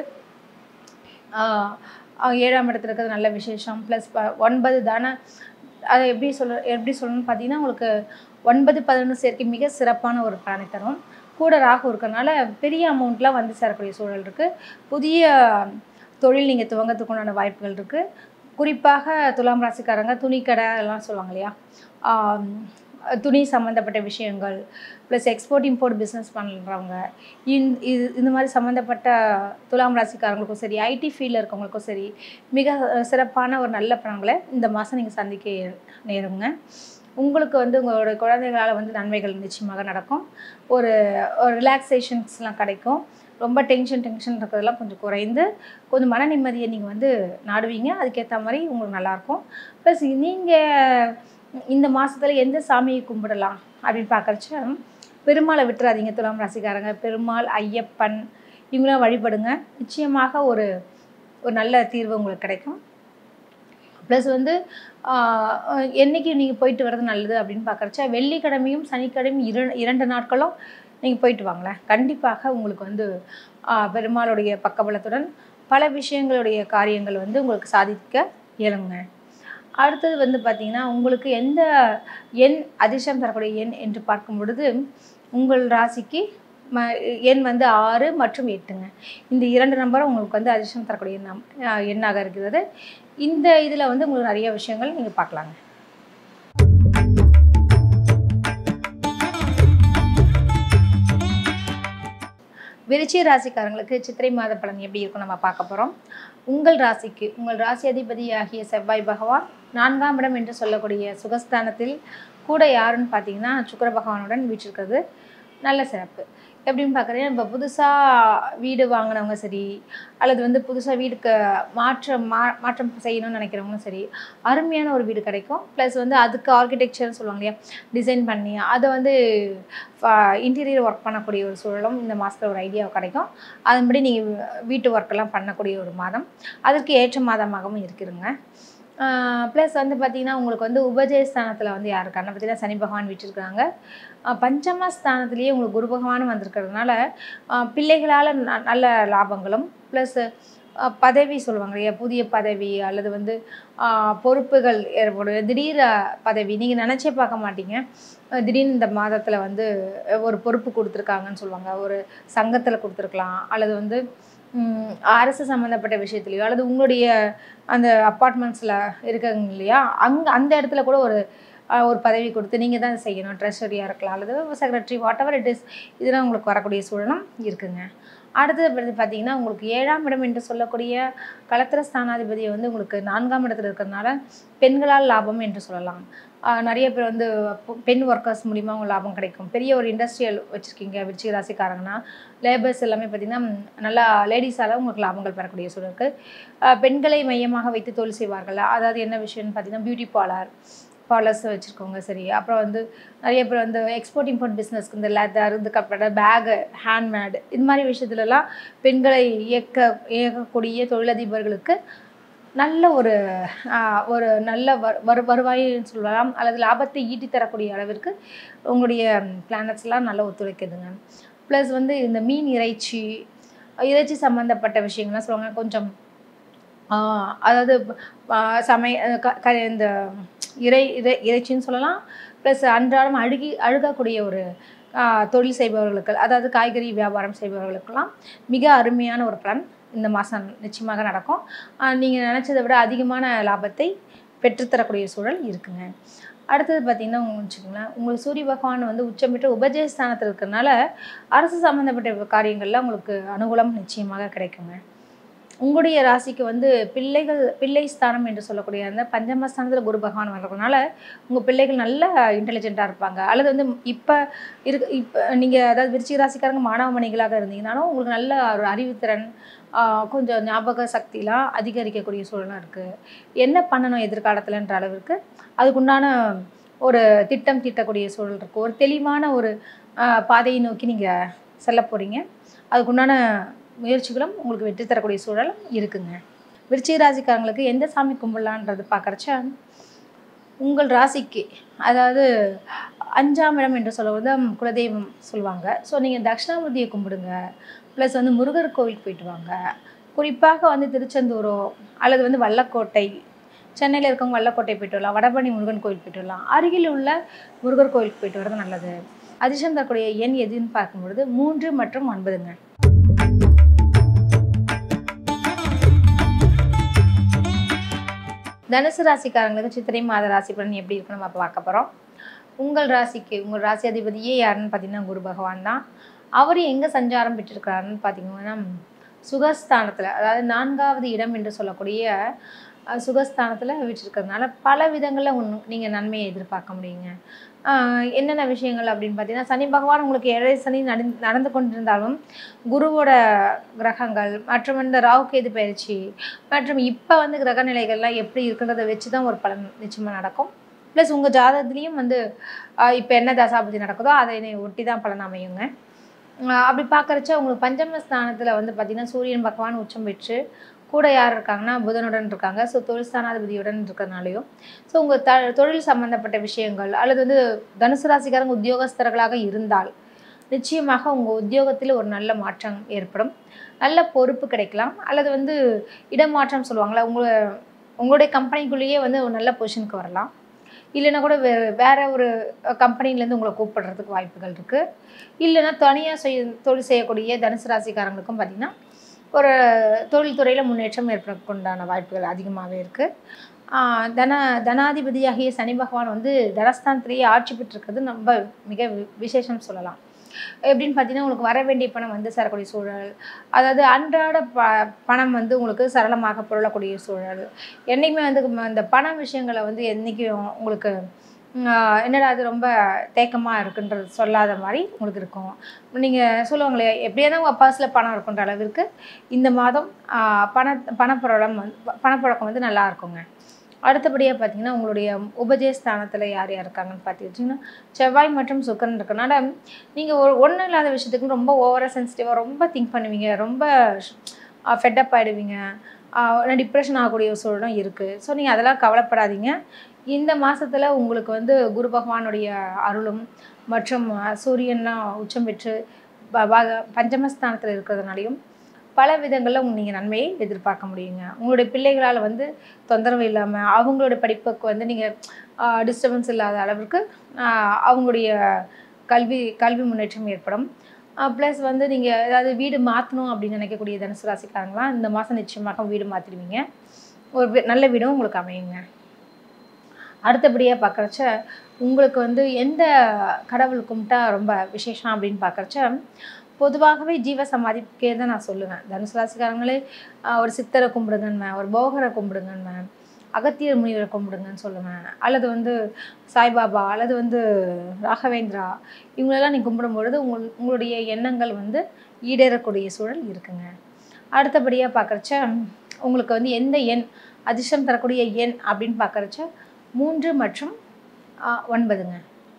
ஆஹ், ஆஹ், ஏழாம் இடத்துல இருக்கிறது நல்ல விசேஷம் ப்ளஸ் ஒன்பது தான அதை எப்படி சொல்ல எப்படி சொல்லணும்னு பார்த்தீங்கன்னா உங்களுக்கு ஒன்பது பதினொன்று சேர்க்கை மிக சிறப்பான ஒரு பலனை தரும் கூட ராகு இருக்கிறனால பெரிய அமௌண்ட்லாம் வந்து சேரக்கூடிய சூழல் இருக்குது புதிய தொழில் நீங்கள் துவங்கறதுக்கு உண்டான வாய்ப்புகள் இருக்குது குறிப்பாக துலாம் ராசிக்காரங்க துணிக்கடை எல்லாம் சொல்லுவாங்க இல்லையா ஆம், துணி சம்மந்தப்பட்ட விஷயங்கள் ப்ளஸ் எக்ஸ்போர்ட் இம்போர்ட் பிஸ்னஸ் பண்ணுறவங்க இந் இது இந்த மாதிரி சம்மந்தப்பட்ட துலாம் ராசிக்காரங்களுக்கும் சரி ஐடி ஃபீல்டில் இருக்கவங்களுக்கும் சரி மிக அஹ், சிறப்பான ஒரு நல்ல பலன்களை இந்த மாதம் நீங்கள் சந்திக்க நேருங்க உங்களுக்கு வந்து உங்களோட குழந்தைகளால் வந்து நன்மைகள் நிச்சயமாக நடக்கும் ஒரு ஒரு ரிலாக்ஸேஷன்ஸ்லாம் கிடைக்கும் ரொம்ப டென்ஷன் டென்ஷன் இருக்கிறதெல்லாம் கொஞ்சம் குறைந்து கொஞ்சம் மன நிம்மதியை நீங்கள் வந்து நாடுவீங்க அதுக்கேற்ற மாதிரி உங்களுக்கு நல்லாயிருக்கும் ப்ளஸ் நீங்கள் இந்த மாதத்தில் எந்த சாமியை கும்பிடலாம் அப்படின்னு பார்க்குறச்ச பெருமாளை விட்டுறாதீங்க துலாம் ராசிக்காரங்க பெருமாள் ஐயப்பன் இவங்களாம் வழிபடுங்க நிச்சயமாக ஒரு ஒரு நல்ல தீர்வு உங்களுக்கு கிடைக்கும் ப்ளஸ் வந்து ஆஹ், என்னைக்கு நீங்கள் போயிட்டு வர்றது நல்லது அப்படின்னு பார்க்குறச்ச வெள்ளிக்கிழமையும் சனிக்கிழமையும் இரு இரண்டு நாட்களும் நீங்கள் போயிட்டு வாங்களேன் கண்டிப்பாக உங்களுக்கு வந்து ஆஹ், பெருமாளுடைய பக்கபலத்துடன் பல விஷயங்களுடைய காரியங்கள் வந்து உங்களுக்கு சாதிக்க இயலுங்க அடுத்தது வந்து பார்த்திங்கன்னா உங்களுக்கு எந்த எண் அதிர்ஷ்டம் தரக்கூடிய எண் என்று பார்க்கும் பொழுது உங்கள் ராசிக்கு ம எண் வந்து ஆறு மற்றும் எட்டுங்க இந்த இரண்டு நம்பரும் உங்களுக்கு வந்து அதிர்ஷ்டம் தரக்கூடிய நம் ஆஹ் எண்ணாக இருக்கிறது இந்த இதில் வந்து உங்களுக்கு நிறைய விஷயங்கள் நீங்கள் பார்க்கலாங்க விருச்சிக ராசிக்காரங்களுக்கு சித்திரை மாத பலன் எப்படி இருக்கும் நம்ம பார்க்க போகிறோம் உங்கள் ராசிக்கு உங்கள் ராசி அதிபதியாகிய செவ்வாய் பகவான் நான்காம் இடம் என்று சொல்லக்கூடிய சுகஸ்தானத்தில் கூட யாருன்னு பார்த்தீங்கன்னா சுக்கிர பகவானுடன் வீற்றிருக்கிறது நல்ல சிறப்பு எப்படின்னு பார்க்குறேன் இப்போ புதுசாக வீடு வாங்கினவங்க சரி அல்லது வந்து புதுசாக வீடுக்கு மாற்றம் மா மாற்றம் செய்யணும்னு நினைக்கிறவங்களும் சரி அருமையான ஒரு வீடு கிடைக்கும் ப்ளஸ் வந்து அதுக்கு ஆர்கிடெக்சர்னு சொல்லுவாங்க இல்லையா டிசைன் பண்ணி அதை வந்து இன்டீரியர் ஒர்க் பண்ணக்கூடிய ஒரு சூழலும் இந்த மாதத்தில் ஒரு ஐடியா கிடைக்கும் அதன்படி நீங்கள் வீட்டு ஒர்க்கெல்லாம் பண்ணக்கூடிய ஒரு மாதம் அதற்கு ஏற்ற மாதமாகவும் இருக்குதுங்க ப்ளஸ் வந்து பார்த்திங்கன்னா உங்களுக்கு வந்து உபஜயஸ்தானத்தில் வந்து யார் இருக்காருன்னு பார்த்தீங்கன்னா சனி பகவான் வீட்டிருக்காங்க பஞ்சம ஸ்தானத்துலேயே உங்களுக்கு குரு பகவானும் வந்திருக்கிறதுனால ஆஹ் பிள்ளைகளால் ந நல்ல லாபங்களும் ப்ளஸ் பதவி சொல்லுவாங்க இல்லையா புதிய பதவி அல்லது வந்து ஆஹ் பொறுப்புகள் ஏற்படும் திடீர் அஹ், பதவி நீங்கள் நினச்சே பார்க்க மாட்டீங்க அஹ் திடீர்னு இந்த மாதத்தில் வந்து அஹ், ஒரு பொறுப்பு கொடுத்துருக்காங்கன்னு சொல்லுவாங்க ஒரு சங்கத்தில் கொடுத்துருக்கலாம் அல்லது வந்து ம், அரசு சம்மந்தப்பட்ட விஷயத்துலையோ அல்லது உங்களுடைய அந்த அப்பார்ட்மெண்ட்ஸில் இருக்காங்க இல்லையா அங்கே அந்த இடத்துல கூட ஒரு அஹ், ஒரு பதவி கொடுத்து நீங்கள் தான் செய்யணும் ட்ரெஷரியாக இருக்கலாம் அல்லது secretary whatever it is இதெல்லாம் உங்களுக்கு வரக்கூடிய சூழலும் இருக்குங்க அடுத்தது வந்து பார்த்தீங்கன்னா உங்களுக்கு ஏழாம் இடம் என்று சொல்லக்கூடிய களத்திர ஸ்தானாதிபதியை வந்து உங்களுக்கு நான்காம் இடத்துல இருக்கிறதுனால பெண்களால் லாபம் என்று சொல்லலாம் ஆஹ் நிறைய பேர் வந்து பொ- பெண் ஒர்க்கர்ஸ் மூலிமா உங்களுக்கு லாபம் கிடைக்கும் பெரிய ஒரு இண்டஸ்ட்ரியல் வச்சுருக்கீங்க விருச்சிக ராசிக்காரங்கன்னா லேபர்ஸ் எல்லாமே பார்த்திங்கன்னா ம், நல்லா லேடிஸால் உங்களுக்கு லாபங்கள் பெறக்கூடிய சூழல் இருக்குது ஆஹ் பெண்களை மையமாக வைத்து தொழில் செய்வார்கள் அதாவது என்ன விஷயம்னு பார்த்தீங்கன்னா பியூட்டி பார்லர் பார்லர்ஸ் வச்சுருக்கவங்க சரி அப்புறம் வந்து நிறைய பேர் வந்து எக்ஸ்போர்ட் இம்போர்ட் பிஸ்னஸ்க்கு இந்த லெதர் இந்த கப்பட பேகு ஹேண்ட்மேடு இது மாதிரி விஷயத்துலலாம் பெண்களை இயக்க இயக்கக்கூடிய தொழிலதிபர்களுக்கு நல்ல ஒரு ஆஹ், ஒரு நல்ல வரு வரு வருவாயின்னு சொல்லலாம் அல்லது லாபத்தை ஈட்டி தரக்கூடிய அளவிற்கு உங்களுடைய பிளானட்ஸ்லாம் நல்லா ஒத்துழைக்குதுங்க ப்ளஸ் வந்து இந்த மீன் இறைச்சி இறைச்சி சம்மந்தப்பட்ட விஷயங்கள்லாம் சொல்லுவாங்க கொஞ்சம் ஆஹ், அதாவது ஆஹ், சமை க க இந்த இறை இறை இறைச்சின்னு சொல்லலாம் ப்ளஸ் அன்றாடம் அழுகி அழுகக்கூடிய ஒரு ஆஹ், தொழில் செய்பவர்களுக்கு அதாவது காய்கறி வியாபாரம் செய்பவர்களுக்கெல்லாம் மிக அருமையான ஒரு பலன் இந்த மாதம் நிச்சயமாக நடக்கும் நீங்கள் நினச்சதை விட அதிகமான லாபத்தை பெற்றுத்தரக்கூடிய சூழல் இருக்குங்க அடுத்தது பார்த்தீங்கன்னா உங்க வச்சுக்கோங்களேன் உங்களுக்கு சூரிய பகவான் வந்து உச்சம் பெற்று உபஜயஸ்தானத்தில் இருக்கிறனால அரசு சம்மந்தப்பட்ட காரியங்கள்ல உங்களுக்கு அனுகூலம் நிச்சயமாக கிடைக்குங்க உங்களுடைய ராசிக்கு வந்து பிள்ளைகள் பிள்ளை ஸ்தானம் என்று சொல்லக்கூடிய அந்த பஞ்சமஸ்தானத்தில் குரு பகவான் வர்றதுனால உங்கள் பிள்ளைகள் நல்ல இன்டெலிஜென்ட்டாக இருப்பாங்க அல்லது வந்து இப்போ இருக்கு இப்போ நீங்கள் அதாவது விருச்சிக ராசிக்காரங்க மாணவமணிகளாக இருந்தீங்கனாலும் உங்களுக்கு நல்ல ஒரு அறிவுத்திறன் ஆஹ் கொஞ்சம் ஞாபக சக்திலாம் அதிகரிக்கக்கூடிய சூழலாம் இருக்குது என்ன பண்ணணும் எதிர்காலத்தில்ன்ற அளவிற்கு அதுக்குண்டான ஒரு திட்டம் தீட்டக்கூடிய சூழல் இருக்குது ஒரு தெளிவான ஒரு ஆஹ் பாதையை நோக்கி நீங்கள் செல்ல போகிறீங்க அதுக்குண்டான முயற்சிகளும் உங்களுக்கு வெற்றி தரக்கூடிய சூழல் இருக்குங்க விருச்சிக ராசிக்காரங்களுக்கு எந்த சாமி கும்பிடலான்றது பார்க்குறச்ச உங்கள் ராசிக்கு அதாவது அஞ்சாம் இடம் என்று சொல்லுவது குலதெய்வம் சொல்லுவாங்க ஸோ நீங்கள் தட்சிணாமூர்த்தியை கும்பிடுங்க ப்ளஸ் வந்து முருகர் கோவிலுக்கு போயிட்டு வாங்க குறிப்பாக வந்து திருச்செந்தூரோ அல்லது வந்து வல்லக்கோட்டை சென்னையில் இருக்கவங்க வல்லக்கோட்டை போயிட்டு வரலாம் வடபழனி முருகன் கோயில் போயிட்டு வரலாம் அருகில் உள்ள முருகர் கோயிலுக்கு போயிட்டு வரது நல்லது அதிர்ஷ்டம் தரக்கூடிய எண் எதுன்னு பார்க்கும்பொழுது மூன்று மற்றும் ஒன்பதுங்க தனுசு ராசிக்காரங்களுக்கு சித்திரை மாத ராசி பலன் எப்படி இருக்குன்னு நம்ம பார்க்க போகிறோம் உங்கள் ராசிக்கு உங்கள் ராசி அதிபதியே யாருன்னு பார்த்தீங்கன்னா குரு பகவான் தான் அவர் எங்கே சஞ்சாரம் பெற்றிருக்கிறாருன்னு பார்த்தீங்கன்னா சுகஸ்தானத்தில் அதாவது நான்காவது இடம் என்று சொல்லக்கூடிய அஹ், சுகஸ்தானத்தில் விட்டிருக்கிறதுனால பல விதங்களில் உன் நீங்கள் நன்மையை எதிர்பார்க்க முடியுங்க ஆஹ், என்னென்ன விஷயங்கள் அப்படின்னு பார்த்தீங்கன்னா சனி பகவான் உங்களுக்கு ஏழை சனி நடி நடந்து கொண்டிருந்தாலும் குருவோட கிரகங்கள் மற்றும் இந்த ராகு கேது பயிற்சி மற்றும் இப்போ வந்து கிரக நிலைகள்லாம் எப்படி இருக்குன்றதை வச்சு தான் ஒரு பலன் நிச்சயமாக நடக்கும் ப்ளஸ் உங்கள் ஜாதகத்துலேயும் வந்து இப்போ என்ன தசாபதி நடக்குதோ அதை ஒட்டி தான் பலன் அமையுங்க ஆஹ் அப்படி பார்க்குறச்ச உங்களுக்கு பஞ்சம ஸ்தானத்தில் வந்து பார்த்திங்கன்னா சூரியன் பகவான் உச்சம் பெற்று கூட யார் இருக்காங்கன்னா புதனுடன் இருக்காங்க ஸோ தொழில் ஸ்தானாதிபதியுடன் இருக்கிறதுனாலையும் ஸோ உங்கள் த தொழில் சம்மந்தப்பட்ட விஷயங்கள் அல்லது வந்து தனுசு ராசிக்காரங்க உத்தியோகஸ்தர்களாக இருந்தால் நிச்சயமாக உங்கள் உத்தியோகத்தில் ஒரு நல்ல மாற்றம் ஏற்படும் நல்ல பொறுப்பு கிடைக்கலாம் அல்லது வந்து இடமாற்றம் சொல்லுவாங்களே உங்களை உங்களுடைய கம்பெனிக்குள்ளேயே வந்து ஒரு நல்ல பொசிஷனுக்கு வரலாம் இல்லைன்னா கூட வே வேற ஒரு கம்பெனிலேருந்து உங்களை கூப்பிடுறதுக்கு வாய்ப்புகள் இருக்குது இல்லைன்னா தனியாக செய் தொழில் செய்யக்கூடிய தனுசு ராசிக்காரங்களுக்கும் பார்த்திங்கன்னா ஒரு தொழில்துறையில் முன்னேற்றம் ஏற்படக்குண்டான வாய்ப்புகள் அதிகமாகவே இருக்குது தன தனாதிபதியாகிய சனி பகவான் வந்து தனஸ்தானத்திலேயே ஆட்சி பெற்றிருக்கிறது ரொம்ப மிக வி- விசேஷம் சொல்லலாம் எப்படின்னு பார்த்தீங்கன்னா உங்களுக்கு வர வேண்டிய பணம் வந்து சேரக்கூடிய சூழல் அதாவது அன்றாட ப பணம் வந்து உங்களுக்கு சரளமாக புரளக்கூடிய சூழல் என்றைக்குமே வந்து ம- இந்த பண விஷயங்களை வந்து என்றைக்கும் உங்களுக்கு ம், ஆஹ் என்னடா அது ரொம்ப தேக்கமாக இருக்குன்றது சொல்லாத மாதிரி உங்களுக்கு இருக்கும் நீங்கள் சொல்லுவாங்களே எப்படியா தான் உங்கள் பர்ஸில் பணம் இருக்குன்ற அளவிற்கு இந்த மாதம் ஆஹ் பண பணப்புழக்கம் வந்து ப- பணப்புழக்கம் வந்து நல்லா இருக்குங்க அடுத்தபடியாக பார்த்தீங்கன்னா உங்களுடைய உபஜயஸ்தானத்தில் யார் யார் இருக்காங்கன்னு பார்த்துக்கிட்டிங்கன்னா செவ்வாய் மற்றும் சுக்கரன் இருக்கனால நீங்கள் ஒரு ஒன்றும் இல்லாத விஷயத்துக்கு ரொம்ப ஓவராக சென்சிட்டிவாக ரொம்ப திங்க் பண்ணுவீங்க ரொம்ப ஃபெட்டப் ஆகிடுவீங்க டிப்ரெஷன் ஆகக்கூடிய ஒரு சூழலும் இருக்குது ஸோ நீங்கள் அதெல்லாம் கவலைப்படாதீங்க இந்த மாதத்தில் உங்களுக்கு வந்து குரு பகவானுடைய அருளும் மற்றும் அஹ், சூரியன்லாம் உச்சம் பெற்று ப- பாக- பஞ்சமஸ்தானத்தில் இருக்கிறதுனாலையும் பல விதங்களில் நீங்கள் நன்மையை எதிர்பார்க்க முடியுங்க உங்களுடைய பிள்ளைகளால் வந்து தொந்தரவு இல்லாமல் அவங்களோட படிப்புக்கு வந்து நீங்கள் டிஸ்டர்பன்ஸ் இல்லாத அளவிற்கு ஆஹ், அவங்களுடைய கல்வி கல்வி முன்னேற்றம் ஏற்படும் ப்ளஸ் வந்து நீங்கள் ஏதாவது வீடு மாற்றணும் அப்படின்னு நினைக்கக்கூடிய தனுசு ராசிக்காரங்களாம் இந்த மாதம் நிச்சயமாக வீடு மாற்றிடுவீங்க ஒரு வீ- நல்ல வீடும் உங்களுக்கு அமையுங்க அடுத்தபடியாக பார்க்குறச்ச உங்களுக்கு வந்து எந்த கடவுள் கும்பிட்டா ரொம்ப விசேஷம் அப்படின்னு பார்க்குறச்ச பொதுவாகவே ஜீவ சமாதிக்கே தான் நான் சொல்லுவேன் தனுசு ராசிக்காரங்களே ஆஹ், ஒரு சித்தரை கும்பிடுங்கன்னு ஒரு போகரை கும்பிடுங்கன்னு அகத்தியர் முனிவரை கும்பிடுங்கன்னு சொல்லுவேன் அல்லது வந்து சாய்பாபா அல்லது வந்து ராகவேந்திரா இவங்களெல்லாம் நீ கும்பிடும்பொழுது உங்கள் உங்களுடைய எண்ணங்கள் வந்து ஈடேறக்கூடிய சூழல் இருக்குங்க அடுத்தபடியாக பார்க்குறச்ச உங்களுக்கு வந்து எந்த எண் அதிர்ஷ்டம் தரக்கூடிய எண் அப்படின்னு பார்க்குறச்ச மூன்று மற்றும் ஆ, ஒன்பதுங்க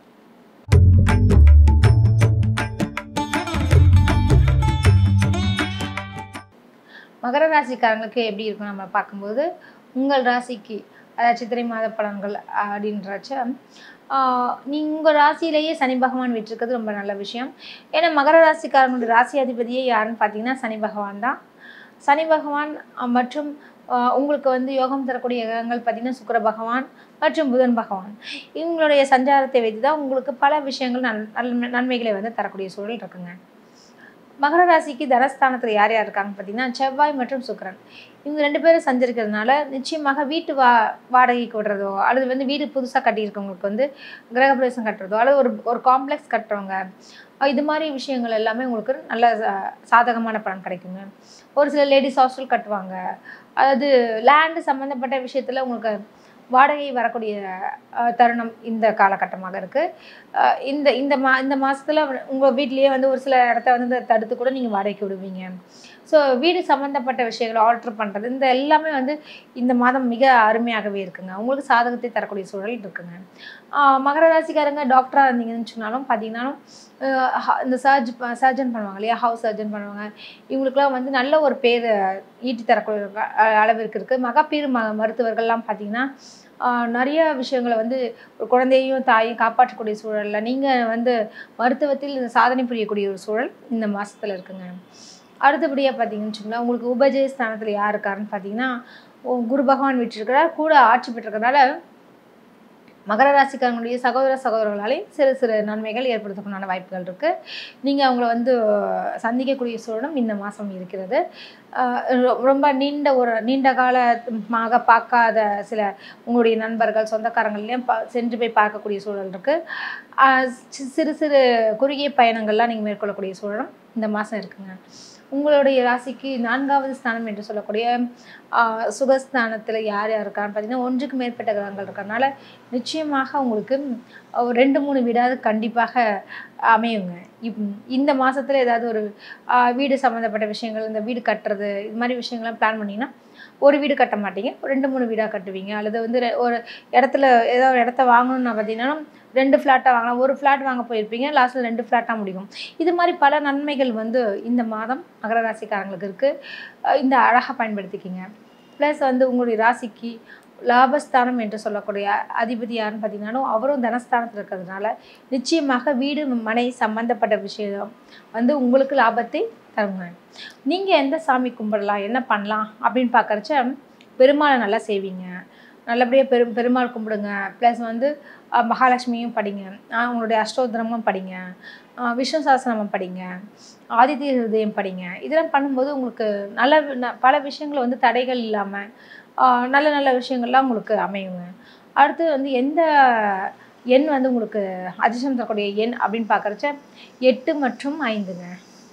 மகர ராசிக்காரங்களுக்கு எப்படி இருக்கும் நம்ம பார்க்கும்போது உங்கள் ராசிக்கு அதாவது சித்திரை மாத பலன்கள் அப்படின்றச்ச நீங்கள் உங்கள் ராசியிலேயே சனி பகவான் விட்டிருக்கிறது ரொம்ப நல்ல விஷயம் ஏன்னா மகர ராசிக்காரங்களுடைய ராசி அதிபதியே யாருன்னு பார்த்தீங்கன்னா சனி பகவான் தான் சனி பகவான் அஹ், மற்றும் அஹ், உங்களுக்கு வந்து யோகம் தரக்கூடிய கிரகங்கள் பார்த்தீங்கன்னா சுக்கிர பகவான் மற்றும் புதன் பகவான் இவங்களுடைய சஞ்சாரத்தை வைத்து தான் உங்களுக்கு பல விஷயங்கள் நன் நன்மை- நன்மைகளை வந்து தரக்கூடிய சூழல் இருக்குங்க மகர ராசிக்கு தனஸ்தானத்தில் யார் யார் இருக்காங்க பார்த்தீங்கன்னா செவ்வாய் மற்றும் சுக்கிரன் இவங்க ரெண்டு பேரும் சஞ்சரிக்கிறதுனால நிச்சயமாக வீட்டு வா வாடகைக்கு விடுறதோ அல்லது வந்து வீடு புதுசாக கட்டியிருக்கவங்களுக்கு வந்து கிரகப்பிரவேசம் கட்டுறதோ அல்லது ஒரு ஒரு காம்ப்ளெக்ஸ் கட்டுறவங்க அஹ் இது மாதிரி விஷயங்கள் எல்லாமே உங்களுக்கு நல்ல சா- சாதகமான பலன் கிடைக்குங்க ஒரு சில லேடிஸ் ஹாஸ்டல் கட்டுவாங்க அதாவது லேண்டு சம்மந்தப்பட்ட விஷயத்தில் உங்களுக்கு வாடகை வரக்கூடிய அஹ், தருணம் இந்த காலகட்டமாக இருக்குது இந்த இந்த மா இந்த மாதத்தில் உங்கள் வீட்லேயே வந்து ஒரு சில இடத்த வந்து தடுத்து கூட நீங்கள் வாடகைக்கு விடுவீங்க ஸோ வீடு சம்மந்தப்பட்ட விஷயங்களை ஆல்ட்ரு பண்ணுறது இந்த எல்லாமே வந்து இந்த மாதம் மிக அருமையாகவே இருக்குங்க உங்களுக்கு சாதகத்தை தரக்கூடிய சூழல் இருக்குங்க ஆஹ் மகர ராசிக்காரங்க டாக்டராக இருந்தீங்கன்னு சொன்னாலும் பார்த்தீங்கன்னாலும் ஆஹ் ஹ- இந்த சர்ஜ் சர்ஜன் பண்ணுவாங்க இல்லையா ஹவுஸ் சர்ஜன் பண்ணுவாங்க இவங்களுக்குலாம் வந்து நல்ல ஒரு பேர் ஈட்டி தரக்கூடிய அஹ் அளவிற்கு இருக்குது மகப்பேறு ம மருத்துவர்கள்லாம் பார்த்தீங்கன்னா ஆஹ் நிறைய விஷயங்களை வந்து ஒரு குழந்தையையும் தாயையும் காப்பாற்றக்கூடிய சூழலில் நீங்கள் வந்து மருத்துவத்தில் சாதனை புரியக்கூடிய ஒரு சூழல் இந்த மாதத்தில் இருக்குங்க அடுத்தபடியாக பார்த்தீங்கன்னு வச்சுக்கோங்களேன் உங்களுக்கு உபஜய ஸ்தானத்தில் யார் இருக்காருன்னு பார்த்தீங்கன்னா உ- குரு பகவான் விட்டிருக்கிறார் கூட ஆட்சி பெற்றிருக்கிறதுனால மகர ராசிக்காரங்களுடைய சகோதர சகோதரர்களாலே சிறு சிறு நன்மைகள் ஏற்படுத்தக்கூடிய வாய்ப்புகள் இருக்குது நீங்கள் அவங்கள வந்து சந்திக்கக்கூடிய சூழலும் இந்த மாதம் இருக்கிறது ஆஹ் ரொ- ரொம்ப நீண்ட ஒரு நீண்ட காலமாக பார்க்காத சில உங்களுடைய நண்பர்கள் சொந்தக்காரங்கள்லையும் பா சென்று போய் பார்க்கக்கூடிய சூழல் இருக்குது சிறு சிறு குறுகிய பயணங்கள்லாம் நீங்கள் மேற்கொள்ளக்கூடிய சூழலும் இந்த மாதம் இருக்குங்க உங்களுடைய ராசிக்கு நான்காவது ஸ்தானம் என்று சொல்லக்கூடிய ஆஹ் சுகஸ்தானத்தில் யார் யார் இருக்கான்னு பார்த்தீங்கன்னா ஒன்றுக்கு மேற்பட்ட கிரகங்கள் இருக்கறனால நிச்சயமாக உங்களுக்கு ஒரு ரெண்டு மூணு வீடாவது கண்டிப்பாக அமையுங்க இப் இந்த மாதத்தில் ஏதாவது ஒரு ஆஹ் வீடு சம்மந்தப்பட்ட விஷயங்கள் இந்த வீடு கட்டுறது இது மாதிரி விஷயங்கள்லாம் பிளான் பண்ணிங்கன்னா ஒரு வீடு கட்ட மாட்டீங்க ஒரு ரெண்டு மூணு வீடாக கட்டுவீங்க அல்லது வந்து ரெ- ஒரு இடத்துல ஏதாவது ஒரு இடத்த வாங்கணும்னு பார்த்தீங்கன்னா ரெண்டு ஃப்ளாட்டாக வாங்கலாம் ஒரு ஃப்ளாட் வாங்க போயிருப்பீங்க லாஸ்ட்டில் ரெண்டு ஃப்ளாட்டாக முடியும் இது மாதிரி பல நன்மைகள் வந்து இந்த மாதம் மகர ராசிக்காரங்களுக்கு இருக்குது இந்த அழகாக பயன்படுத்திக்கிங்க ப்ளஸ் வந்து உங்களுடைய ராசிக்கு லாபஸ்தானம் என்று சொல்லக்கூடிய அதிபதி யாருன்னு பார்த்தீங்கன்னா அவரும் தனஸ்தானத்தில் இருக்கிறதுனால நிச்சயமாக வீடு மனை சம்பந்தப்பட்ட விஷயம் வந்து உங்களுக்கு லாபத்தை தருங்க நீங்கள் எந்த சாமி கும்பிடலாம் என்ன பண்ணலாம் அப்படின்னு பார்க்கறச்ச பெருமாளை நல்லா செய்வீங்க நல்லபடியாக பெரும் பெருமாள் கும்பிடுங்க ப்ளஸ் வந்து அஹ், மகாலட்சுமியும் படிங்க அஹ், உங்களுடைய அஷ்டோத்திரமும் படிங்க அஹ், விஷ்ணு சஹஸ்ரநாமம் படிங்க ஆதித்ய ஹிருதயம் படிங்க இதெல்லாம் பண்ணும்போது உங்களுக்கு நல்ல வி- ந- பல விஷயங்கள் வந்து தடைகள் இல்லாமல் நல்ல நல்ல விஷயங்கள்லாம் உங்களுக்கு அமையுங்க அடுத்து வந்து எந்த எண் வந்து உங்களுக்கு அதிர்ஷ்டம் தரக்கூடிய எண் அப்படின்னு பார்க்குறச்ச எட்டு மற்றும் ஐந்துங்க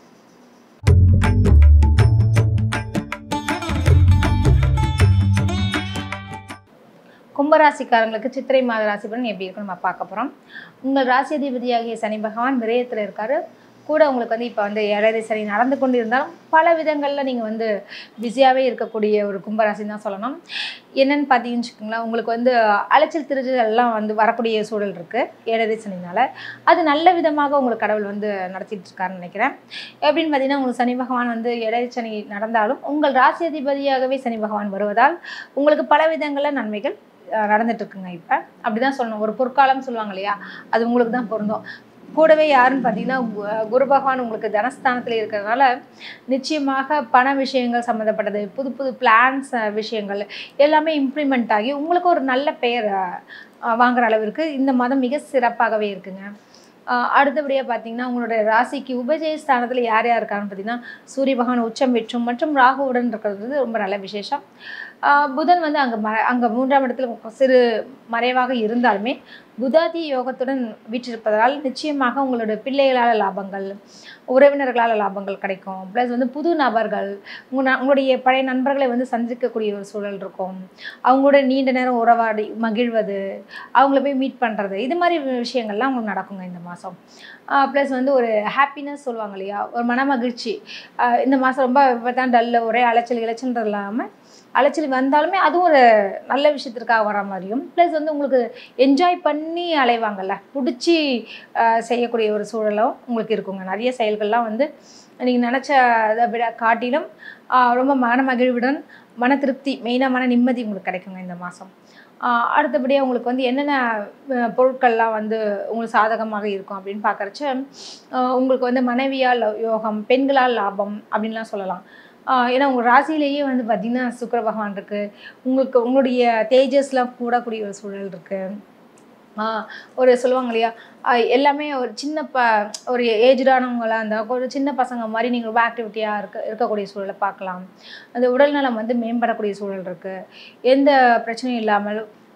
கும்பராசிக்காரங்களுக்கு சித்திரை மாத ராசி பலன் எப்படி இருக்குன்னு நம்ம பார்க்க போகிறோம் உங்கள் ராசி அதிபதியாகிய சனி பகவான் விரயத்தில் இருக்காரு கூட உங்களுக்கு வந்து இப்போ வந்து ஏழரை சனி நடந்து கொண்டு இருந்தாலும் பல விதங்களில் நீங்கள் வந்து பிஸியாகவே இருக்கக்கூடிய ஒரு கும்பராசின்னு தான் சொல்லணும் என்னன்னு பார்த்தீங்கன்னு வச்சுக்கோங்களேன் உங்களுக்கு வந்து அலைச்சல் திருச்சல் எல்லாம் வந்து வரக்கூடிய சூழல் இருக்குது ஏழரை சனினால அது நல்ல விதமாக உங்களுக்கு கடவுள் வந்து நடத்திட்டு இருக்காருன்னு நினைக்கிறேன் எப்படின்னு பார்த்தீங்கன்னா உங்களுக்கு சனி பகவான் வந்து ஏழரை சனி நடந்தாலும் உங்கள் ராசி அதிபதியாகவே சனி பகவான் வருவதால் உங்களுக்கு பல விதங்களில் நன்மைகள் அஹ், நடந்துட்டு இருக்குங்க இப்போ அப்படிதான் சொல்லணும் ஒரு பொற்காலம் சொல்லுவாங்க இல்லையா அது உங்களுக்கு தான் பொருந்தும் கூடவே யாருன்னு பார்த்தீங்கன்னா கு- குரு பகவான் உங்களுக்கு தனஸ்தானத்தில் இருக்கிறதுனால நிச்சயமாக பண விஷயங்கள் சம்மந்தப்பட்டது புது புது பிளான்ஸ் விஷயங்கள் எல்லாமே இம்ப்ளிமெண்ட் ஆகி உங்களுக்கு ஒரு நல்ல பெயர் அஹ், வாங்குற அளவிற்கு இந்த மாதம் மிக சிறப்பாகவே இருக்குங்க அஹ், அடுத்தபடியாக பார்த்தீங்கன்னா உங்களுடைய ராசிக்கு உபஜய ஸ்தானத்தில் யார் யார் இருக்காங்கன்னு பார்த்தீங்கன்னா சூரிய பகவான் உச்சம் வெற்றும் மற்றும் ராகுவுடன் இருக்கிறது ரொம்ப நல்ல விசேஷம் அஹ், புதன் வந்து அங்கே ம அங்கே மூன்றாம் இடத்துல சிறு மறைவாக இருந்தாலுமே புதாதி யோகத்துடன் வீற்றிருப்பதால் நிச்சயமாக உங்களோட பிள்ளைகளால் லாபங்கள் உறவினர்களால் லாபங்கள் கிடைக்கும் ப்ளஸ் வந்து புது நபர்கள் உங்க ந- உங்களுடைய பழைய நண்பர்களை வந்து சந்திக்கக்கூடிய ஒரு சூழல் இருக்கும் அவங்களோட நீண்ட நேரம் உறவாடி மகிழ்வது அவங்கள போய் மீட் பண்ணுறது இது மாதிரி விஷயங்கள்லாம் உங்களுக்கு நடக்குங்க இந்த மாதம் ப்ளஸ் வந்து ஒரு ஹாப்பினஸ் சொல்லுவாங்க இல்லையா ஒரு மன மகிழ்ச்சி ஆஹ் இந்த மாதம் ரொம்ப இப்போ தான் டல்லு ஒரே அலைச்சல் இலைச்சல்ன்றது இல்லாமல் அலைச்சல் வந்தாலுமே அதுவும் ஒரு நல்ல விஷயத்திற்காக வர மாதிரியும் ப்ளஸ் வந்து உங்களுக்கு என்ஜாய் பண்ணி அலைவாங்கல்ல பிடிச்சி செய்யக்கூடிய ஒரு சூழலும் உங்களுக்கு இருக்குங்க நிறைய செயல்கள்லாம் வந்து நீங்கள் நினச்ச இதை விட காட்டிலும் ஆஹ் ரொம்ப மன மகிழ்வுடன் மன திருப்தி மெயினாக மன நிம்மதி உங்களுக்கு கிடைக்குங்க இந்த மாதம் அடுத்தபடியாக உங்களுக்கு வந்து என்னென்ன அஹ், பொருட்கள்லாம் வந்து உங்களுக்கு சாதகமாக இருக்கும் அப்படின்னு பார்க்குறச்ச உங்களுக்கு வந்து மனைவியால் யோகம் பெண்களால் லாபம் அப்படின்லாம் சொல்லலாம் ஆஹ் ஏன்னா உங்கள் ராசியிலேயே வந்து பார்த்திங்கன்னா சுக்கிர பகவான் இருக்குது உங்களுக்கு உங்களுடைய தேஜஸ்லாம் கூடக்கூடிய ஒரு சூழல் இருக்குது ஆஹ் ஒரு சொல்லுவாங்க இல்லையா ஆஹ் எல்லாமே ஒரு சின்ன ப ஒரு ஏஜ்டானவங்களாக இருந்தால் ஒரு சின்ன பசங்க மாதிரி நீங்கள் ரொம்ப ஆக்டிவிட்டியாக இருக்க இருக்கக்கூடிய சூழலை பார்க்கலாம் அந்த உடல்நலம் வந்து மேம்படக்கூடிய சூழல் இருக்குது எந்த பிரச்சனையும் இல்லாமல்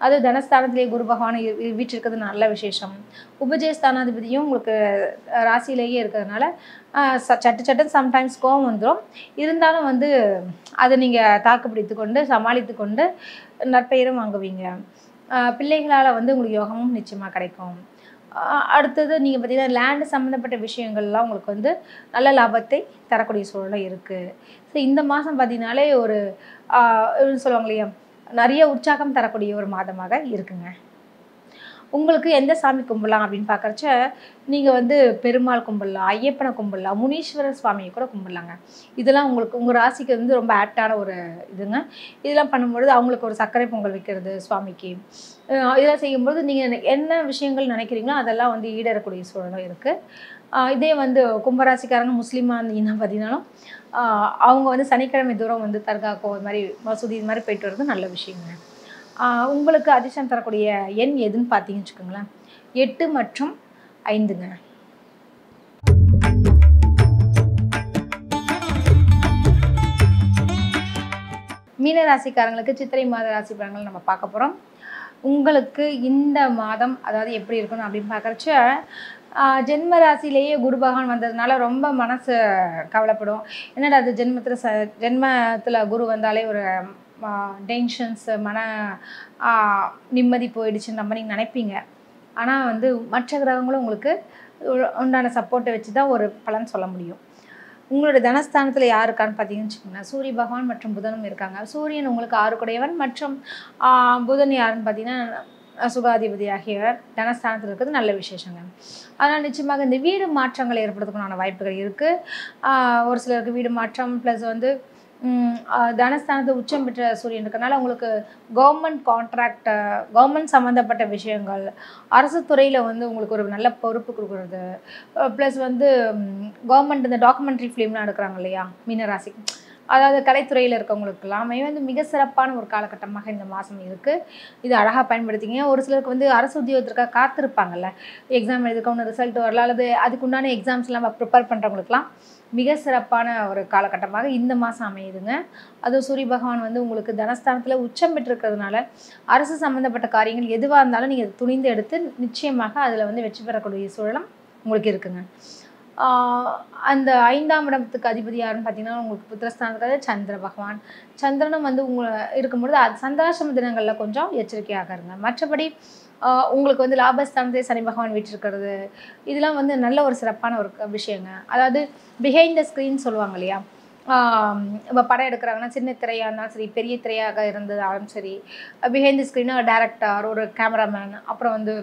அது தனஸ்தானத்திலே குரு பகவான் இ- இ- வீற்றிருக்கிறது நல்ல விசேஷம் உபஜயஸ்தானாதிபதியும் உங்களுக்கு அஹ், ராசியிலேயே இருக்கிறதுனால அஹ், ச- சட்டு சட்டுன்னு சம்டைம்ஸ் கோவம் வந்துடும் இருந்தாலும் வந்து அதை நீங்கள் தாக்கு பிடித்து கொண்டு சமாளித்து கொண்டு நற்பெயரும் வாங்குவீங்க பிள்ளைகளால் வந்து உங்களுக்கு யோகமும் நிச்சயமாக கிடைக்கும் அஹ், அடுத்தது நீங்கள் பார்த்தீங்கன்னா லேண்டு சம்மந்தப்பட்ட விஷயங்கள்லாம் உங்களுக்கு வந்து நல்ல லாபத்தை தரக்கூடிய சூழலும் இருக்குது ஸோ இந்த மாதம் பார்த்தீங்கன்னாலே ஒரு ஆஹ், என்ன சொல்லுவாங்க இல்லையா நிறைய உற்சாகம் தரக்கூடிய ஒரு மாதமாக இருக்குங்க உங்களுக்கு எந்த சாமி கும்பிடலாம் அப்படின்னு பார்க்குறச்ச நீங்கள் வந்து பெருமாள் கும்பிடலாம் ஐயப்பனை கும்பிடலாம் முனீஸ்வரர் சுவாமியை கூட கும்பிடலாங்க இதெல்லாம் உங்களுக்கு உங்கள் ராசிக்கு வந்து ரொம்ப ஆப்டான ஒரு இதுங்க இதெல்லாம் பண்ணும்பொழுது அவங்களுக்கு ஒரு சர்க்கரை பொங்கல் வைக்கிறது சுவாமிக்கு அஹ் இதெல்லாம் செய்யும்போது நீங்கள் என்ன விஷயங்கள் நினைக்கிறீங்களோ அதெல்லாம் வந்து ஈடேறக்கூடிய சூழலும் இருக்குது இதே வந்து கும்பராசிக்காரங்க முஸ்லீமாக இருந்தீங்கன்னா பார்த்தீங்கன்னாலும் ஆஹ் அவங்க வந்து சனிக்கிழமை தூரம் வந்து தர்காக்கோ இது மாதிரி மசூதி இது மாதிரி போயிட்டு வர்றது நல்ல விஷயங்க ஆஹ் உங்களுக்கு அதிர்ஷ்டம் தரக்கூடிய எண் எதுன்னு பார்த்தீங்கன்னு வச்சுக்கோங்களேன் எட்டு மற்றும் ஐந்துங்க மீன ராசிக்காரங்களுக்கு சித்திரை மாத ராசி பலன்கள் நம்ம பார்க்க போகிறோம் உங்களுக்கு இந்த மாதம் அதாவது எப்படி இருக்கணும் அப்படின்னு பார்க்குறச்ச ஜென்ம ராசியிலேயே குரு பகவான் வந்ததுனால ரொம்ப மனசு கவலைப்படும் என்னடா அது ஜென்மத்தில் ச ஜென்மத்தில் குரு வந்தாலே ஒரு டென்ஷன்ஸ் மன ஆ, நிம்மதி போயிடுச்சுன்ற மாதிரி நீங்கள் நினைப்பீங்க ஆனால் வந்து மற்ற கிரகங்களும் உங்களுக்கு உ- உண்டான சப்போர்ட்டை வச்சு தான் ஒரு பலன் சொல்ல முடியும் உங்களோட தனஸ்தானத்தில் யார் இருக்கான்னு பார்த்தீங்கன்னு வச்சுக்கோங்களேன் சூரிய பகவான் மற்றும் புதனும் இருக்காங்க சூரியன் உங்களுக்கு ஆறுக்குடையவன் மற்றும் ஆ, புதன் யாருன்னு பார்த்தீங்கன்னா சுகாதிபதி ஆகியவர் தனஸ்தானத்தில் இருக்கிறது நல்ல விசேஷங்க அதனால் நிச்சயமாக இந்த வீடு மாற்றங்கள் ஏற்படுறதுக்கான வாய்ப்புகள் இருக்குது ஒரு சிலருக்கு வீடு மாற்றம் ப்ளஸ் வந்து ம், ஆ, தனஸ்தானத்தை உச்சம் பெற்ற சூரியன் இருக்கனால உங்களுக்கு கவர்மெண்ட் கான்ட்ராக்ட் கவர்மெண்ட் சம்மந்தப்பட்ட விஷயங்கள் அரசு துறையில் வந்து உங்களுக்கு ஒரு நல்ல பொறுப்பு கொடுக்குறது ப்ளஸ் வந்து கவர்மெண்ட் இந்த டாக்குமெண்ட்ரி ஃபிலிம்லாம் எடுக்கிறாங்க இல்லையா மீனராசி அதாவது கலைத்துறையில் இருக்கவங்களுக்கு எல்லாமே வந்து மிக சிறப்பான ஒரு காலகட்டமாக இந்த மாதம் இருக்குது இது அழகாக பயன்படுத்திங்க ஒரு சிலருக்கு வந்து அரசு உத்தியோகத்திற்காக காத்திருப்பாங்கல்ல எக்ஸாம் எழுதுக்கணும் ரிசல்ட் வரல அல்லது அதுக்குண்டான எக்ஸாம்ஸ்லாம் ப்ரிப்பேர் பண்ணுறவங்களுக்குலாம் மிக சிறப்பான ஒரு காலகட்டமாக இந்த மாதம் அமையுதுங்க அதுவும் சூரிய பகவான் வந்து உங்களுக்கு தனஸ்தானத்தில் உச்சம் பெற்றிருக்கிறதுனால அரசு சம்மந்தப்பட்ட காரியங்கள் எதுவாக இருந்தாலும் நீங்கள் துணிந்து எடுத்து நிச்சயமாக அதில் வந்து வெற்றி பெறக்கூடிய சூழலும் உங்களுக்கு இருக்குங்க ஆஹ் அந்த ஐந்தாம் இடத்துக்கு அதிபதி யாருன்னு பார்த்தீங்கன்னா உங்களுக்கு புத்திரஸ்தானத்துக்கு சந்திர பகவான் சந்திரனும் வந்து உங்களை இருக்கும்பொழுது அது சந்திராசிரம தினங்களில் கொஞ்சம் எச்சரிக்கையாக இருங்க மற்றபடி ஆஹ் உங்களுக்கு வந்து லாபஸ்தானத்தை சனி பகவான் வீற்றிருக்கிறது இதெல்லாம் வந்து நல்ல ஒரு சிறப்பான ஒரு க- விஷயங்க அதாவது பிஹைண்ட் த ஸ்க்ரீன் சொல்லுவாங்க இல்லையா இப்போ படம் எடுக்கிறாங்கன்னா சின்ன திரையாக இருந்தாலும் சரி பெரிய திரையாக இருந்ததாலும் சரி பிஹைண்ட் த ஸ்க்ரீனாக டேரக்டர் ஒரு கேமராமேன் அப்புறம் வந்து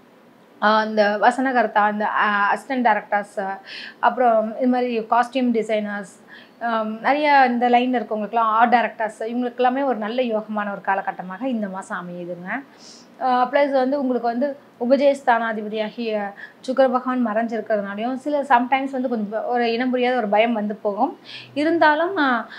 ஆஹ் அந்த வசனகர்த்தா அந்த அசிஸ்டன்ட் டேரக்டர்ஸ் அப்புறம் இது மாதிரி காஸ்டியூம் டிசைனர்ஸ் நிறைய இந்த லைனில் இருக்கவங்களுக்குலாம் ஆர்ட் டேரக்டர்ஸ் இவங்களுக்கு எல்லாமே ஒரு நல்ல யோகமான ஒரு காலகட்டமாக இந்த மாதம் அமையுதுங்க ப்ளஸ் வந்து உங்களுக்கு வந்து உபஜயஸ்தானாதிபதியாகிய சுக்கர பகவான் மறைஞ்சிருக்கிறதுனாலையும் சில சம்டைம்ஸ் வந்து கொஞ்சம் ஒரு இனம் புரியாத ஒரு பயம் வந்து போகும் இருந்தாலும்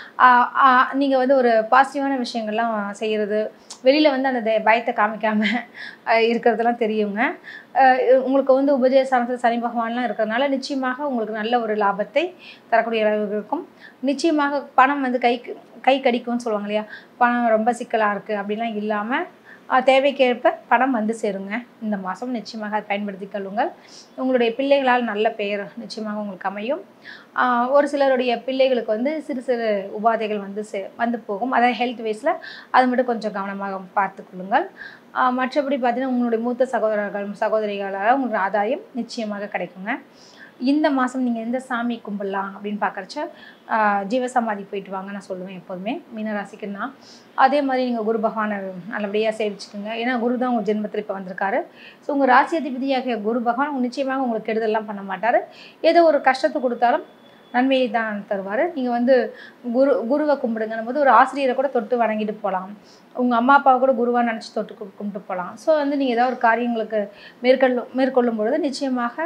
நீங்கள் வந்து ஒரு பாசிட்டிவான விஷயங்கள்லாம் செய்கிறது வெளியில் வந்து அந்த த- பயத்தை காமிக்காமல் இருக்கிறதெல்லாம் தெரியுங்க அஹ் உங்களுக்கு வந்து உபஜயஸ்தானத்தில் சனி பகவான்லாம் இருக்கிறதுனால நிச்சயமாக உங்களுக்கு நல்ல ஒரு லாபத்தை தரக்கூடிய அளவுக்கு இருக்கும் நிச்சயமாக பணம் வந்து கைக்கு கை கடிக்கும்னு சொல்லுவாங்க இல்லையா பணம் ரொம்ப சிக்கலாக இருக்குது அப்படிலாம் இல்லாமல் தேவைக்கேற்ப பணம் வந்து சேருங்க இந்த மாதம் நிச்சயமாக அதை பயன்படுத்தி கொள்ளுங்கள் உங்களுடைய பிள்ளைகளால் நல்ல பெயர் நிச்சயமாக உங்களுக்கு அமையும் ஆஹ் ஒரு சிலருடைய பிள்ளைகளுக்கு வந்து சிறு சிறு உபாதைகள் வந்து சே வந்து போகும் அதாவது ஹெல்த் வைஸில் அது மட்டும் கொஞ்சம் கவனமாக பார்த்து கொள்ளுங்கள் ஆஹ் மற்றபடி பார்த்தீங்கன்னா உங்களுடைய மூத்த சகோதரர்கள் சகோதரிகளால் உங்களுக்கு ஆதாயம் நிச்சயமாக கிடைக்குங்க இந்த மாதம் நீங்கள் எந்த சாமி கும்பிடலாம் அப்படின்னு பார்க்குறச்ச ஜீவசமாதி போயிட்டு வாங்க நான் சொல்லுவேன் எப்போதுமே மீனராசிக்குன்னா அதே மாதிரி நீங்கள் குரு பகவானை நல்லபடியாக சேவிச்சுக்குங்க ஏன்னா குரு தான் உங்கள் ஜென்மத்தில் இப்போ வந்திருக்காரு ஸோ உங்கள் ராசி அதிபதியாகிய குரு பகவான் உங்க நிச்சயமாக உங்களுக்கு கெடுதல்லாம் பண்ண மாட்டார் ஏதோ ஒரு கஷ்டத்தை கொடுத்தாலும் நன்மையை தான் தருவார் நீங்கள் வந்து குரு குருவை கும்பிடுங்கன்னும் போது ஒரு ஆசிரியரை கூட தொட்டு வணங்கிட்டு போகலாம் உங்கள் அம்மா அப்பாவை கூட குருவாக நினச்சி தொட்டு கு- கும்பிட்டு போகலாம் ஸோ வந்து நீங்கள் ஏதாவது ஒரு காரியங்களுக்கு மேற்கொள்ளும் மேற்கொள்ளும் பொழுது நிச்சயமாக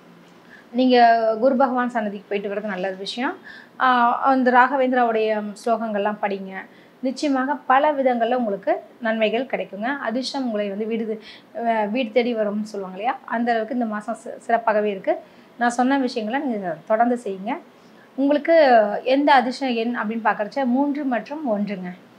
நீங்கள் குரு பகவான் சன்னதிக்கு போயிட்டு வர்றது நல்ல விஷயம் ஆஹ் அந்த ராகவேந்திராவுடைய ஸ்லோகங்கள்லாம் படிங்க நிச்சயமாக பல விதங்களில் உங்களுக்கு நன்மைகள் கிடைக்குங்க அதிர்ஷ்டம் உங்களை வந்து வீடு அஹ் வீடு தேடி வரும்னு சொல்லுவாங்க இல்லையா அந்த அளவுக்கு இந்த மாதம் சி- சிறப்பாகவே இருக்குது நான் சொன்ன விஷயங்களை நீங்கள் தொடர்ந்து செய்யுங்க உங்களுக்கு எந்த அதிர்ஷ்டம் எண் அப்படின்னு பார்க்குறச்ச மூன்று மற்றும் ஒன்றுங்க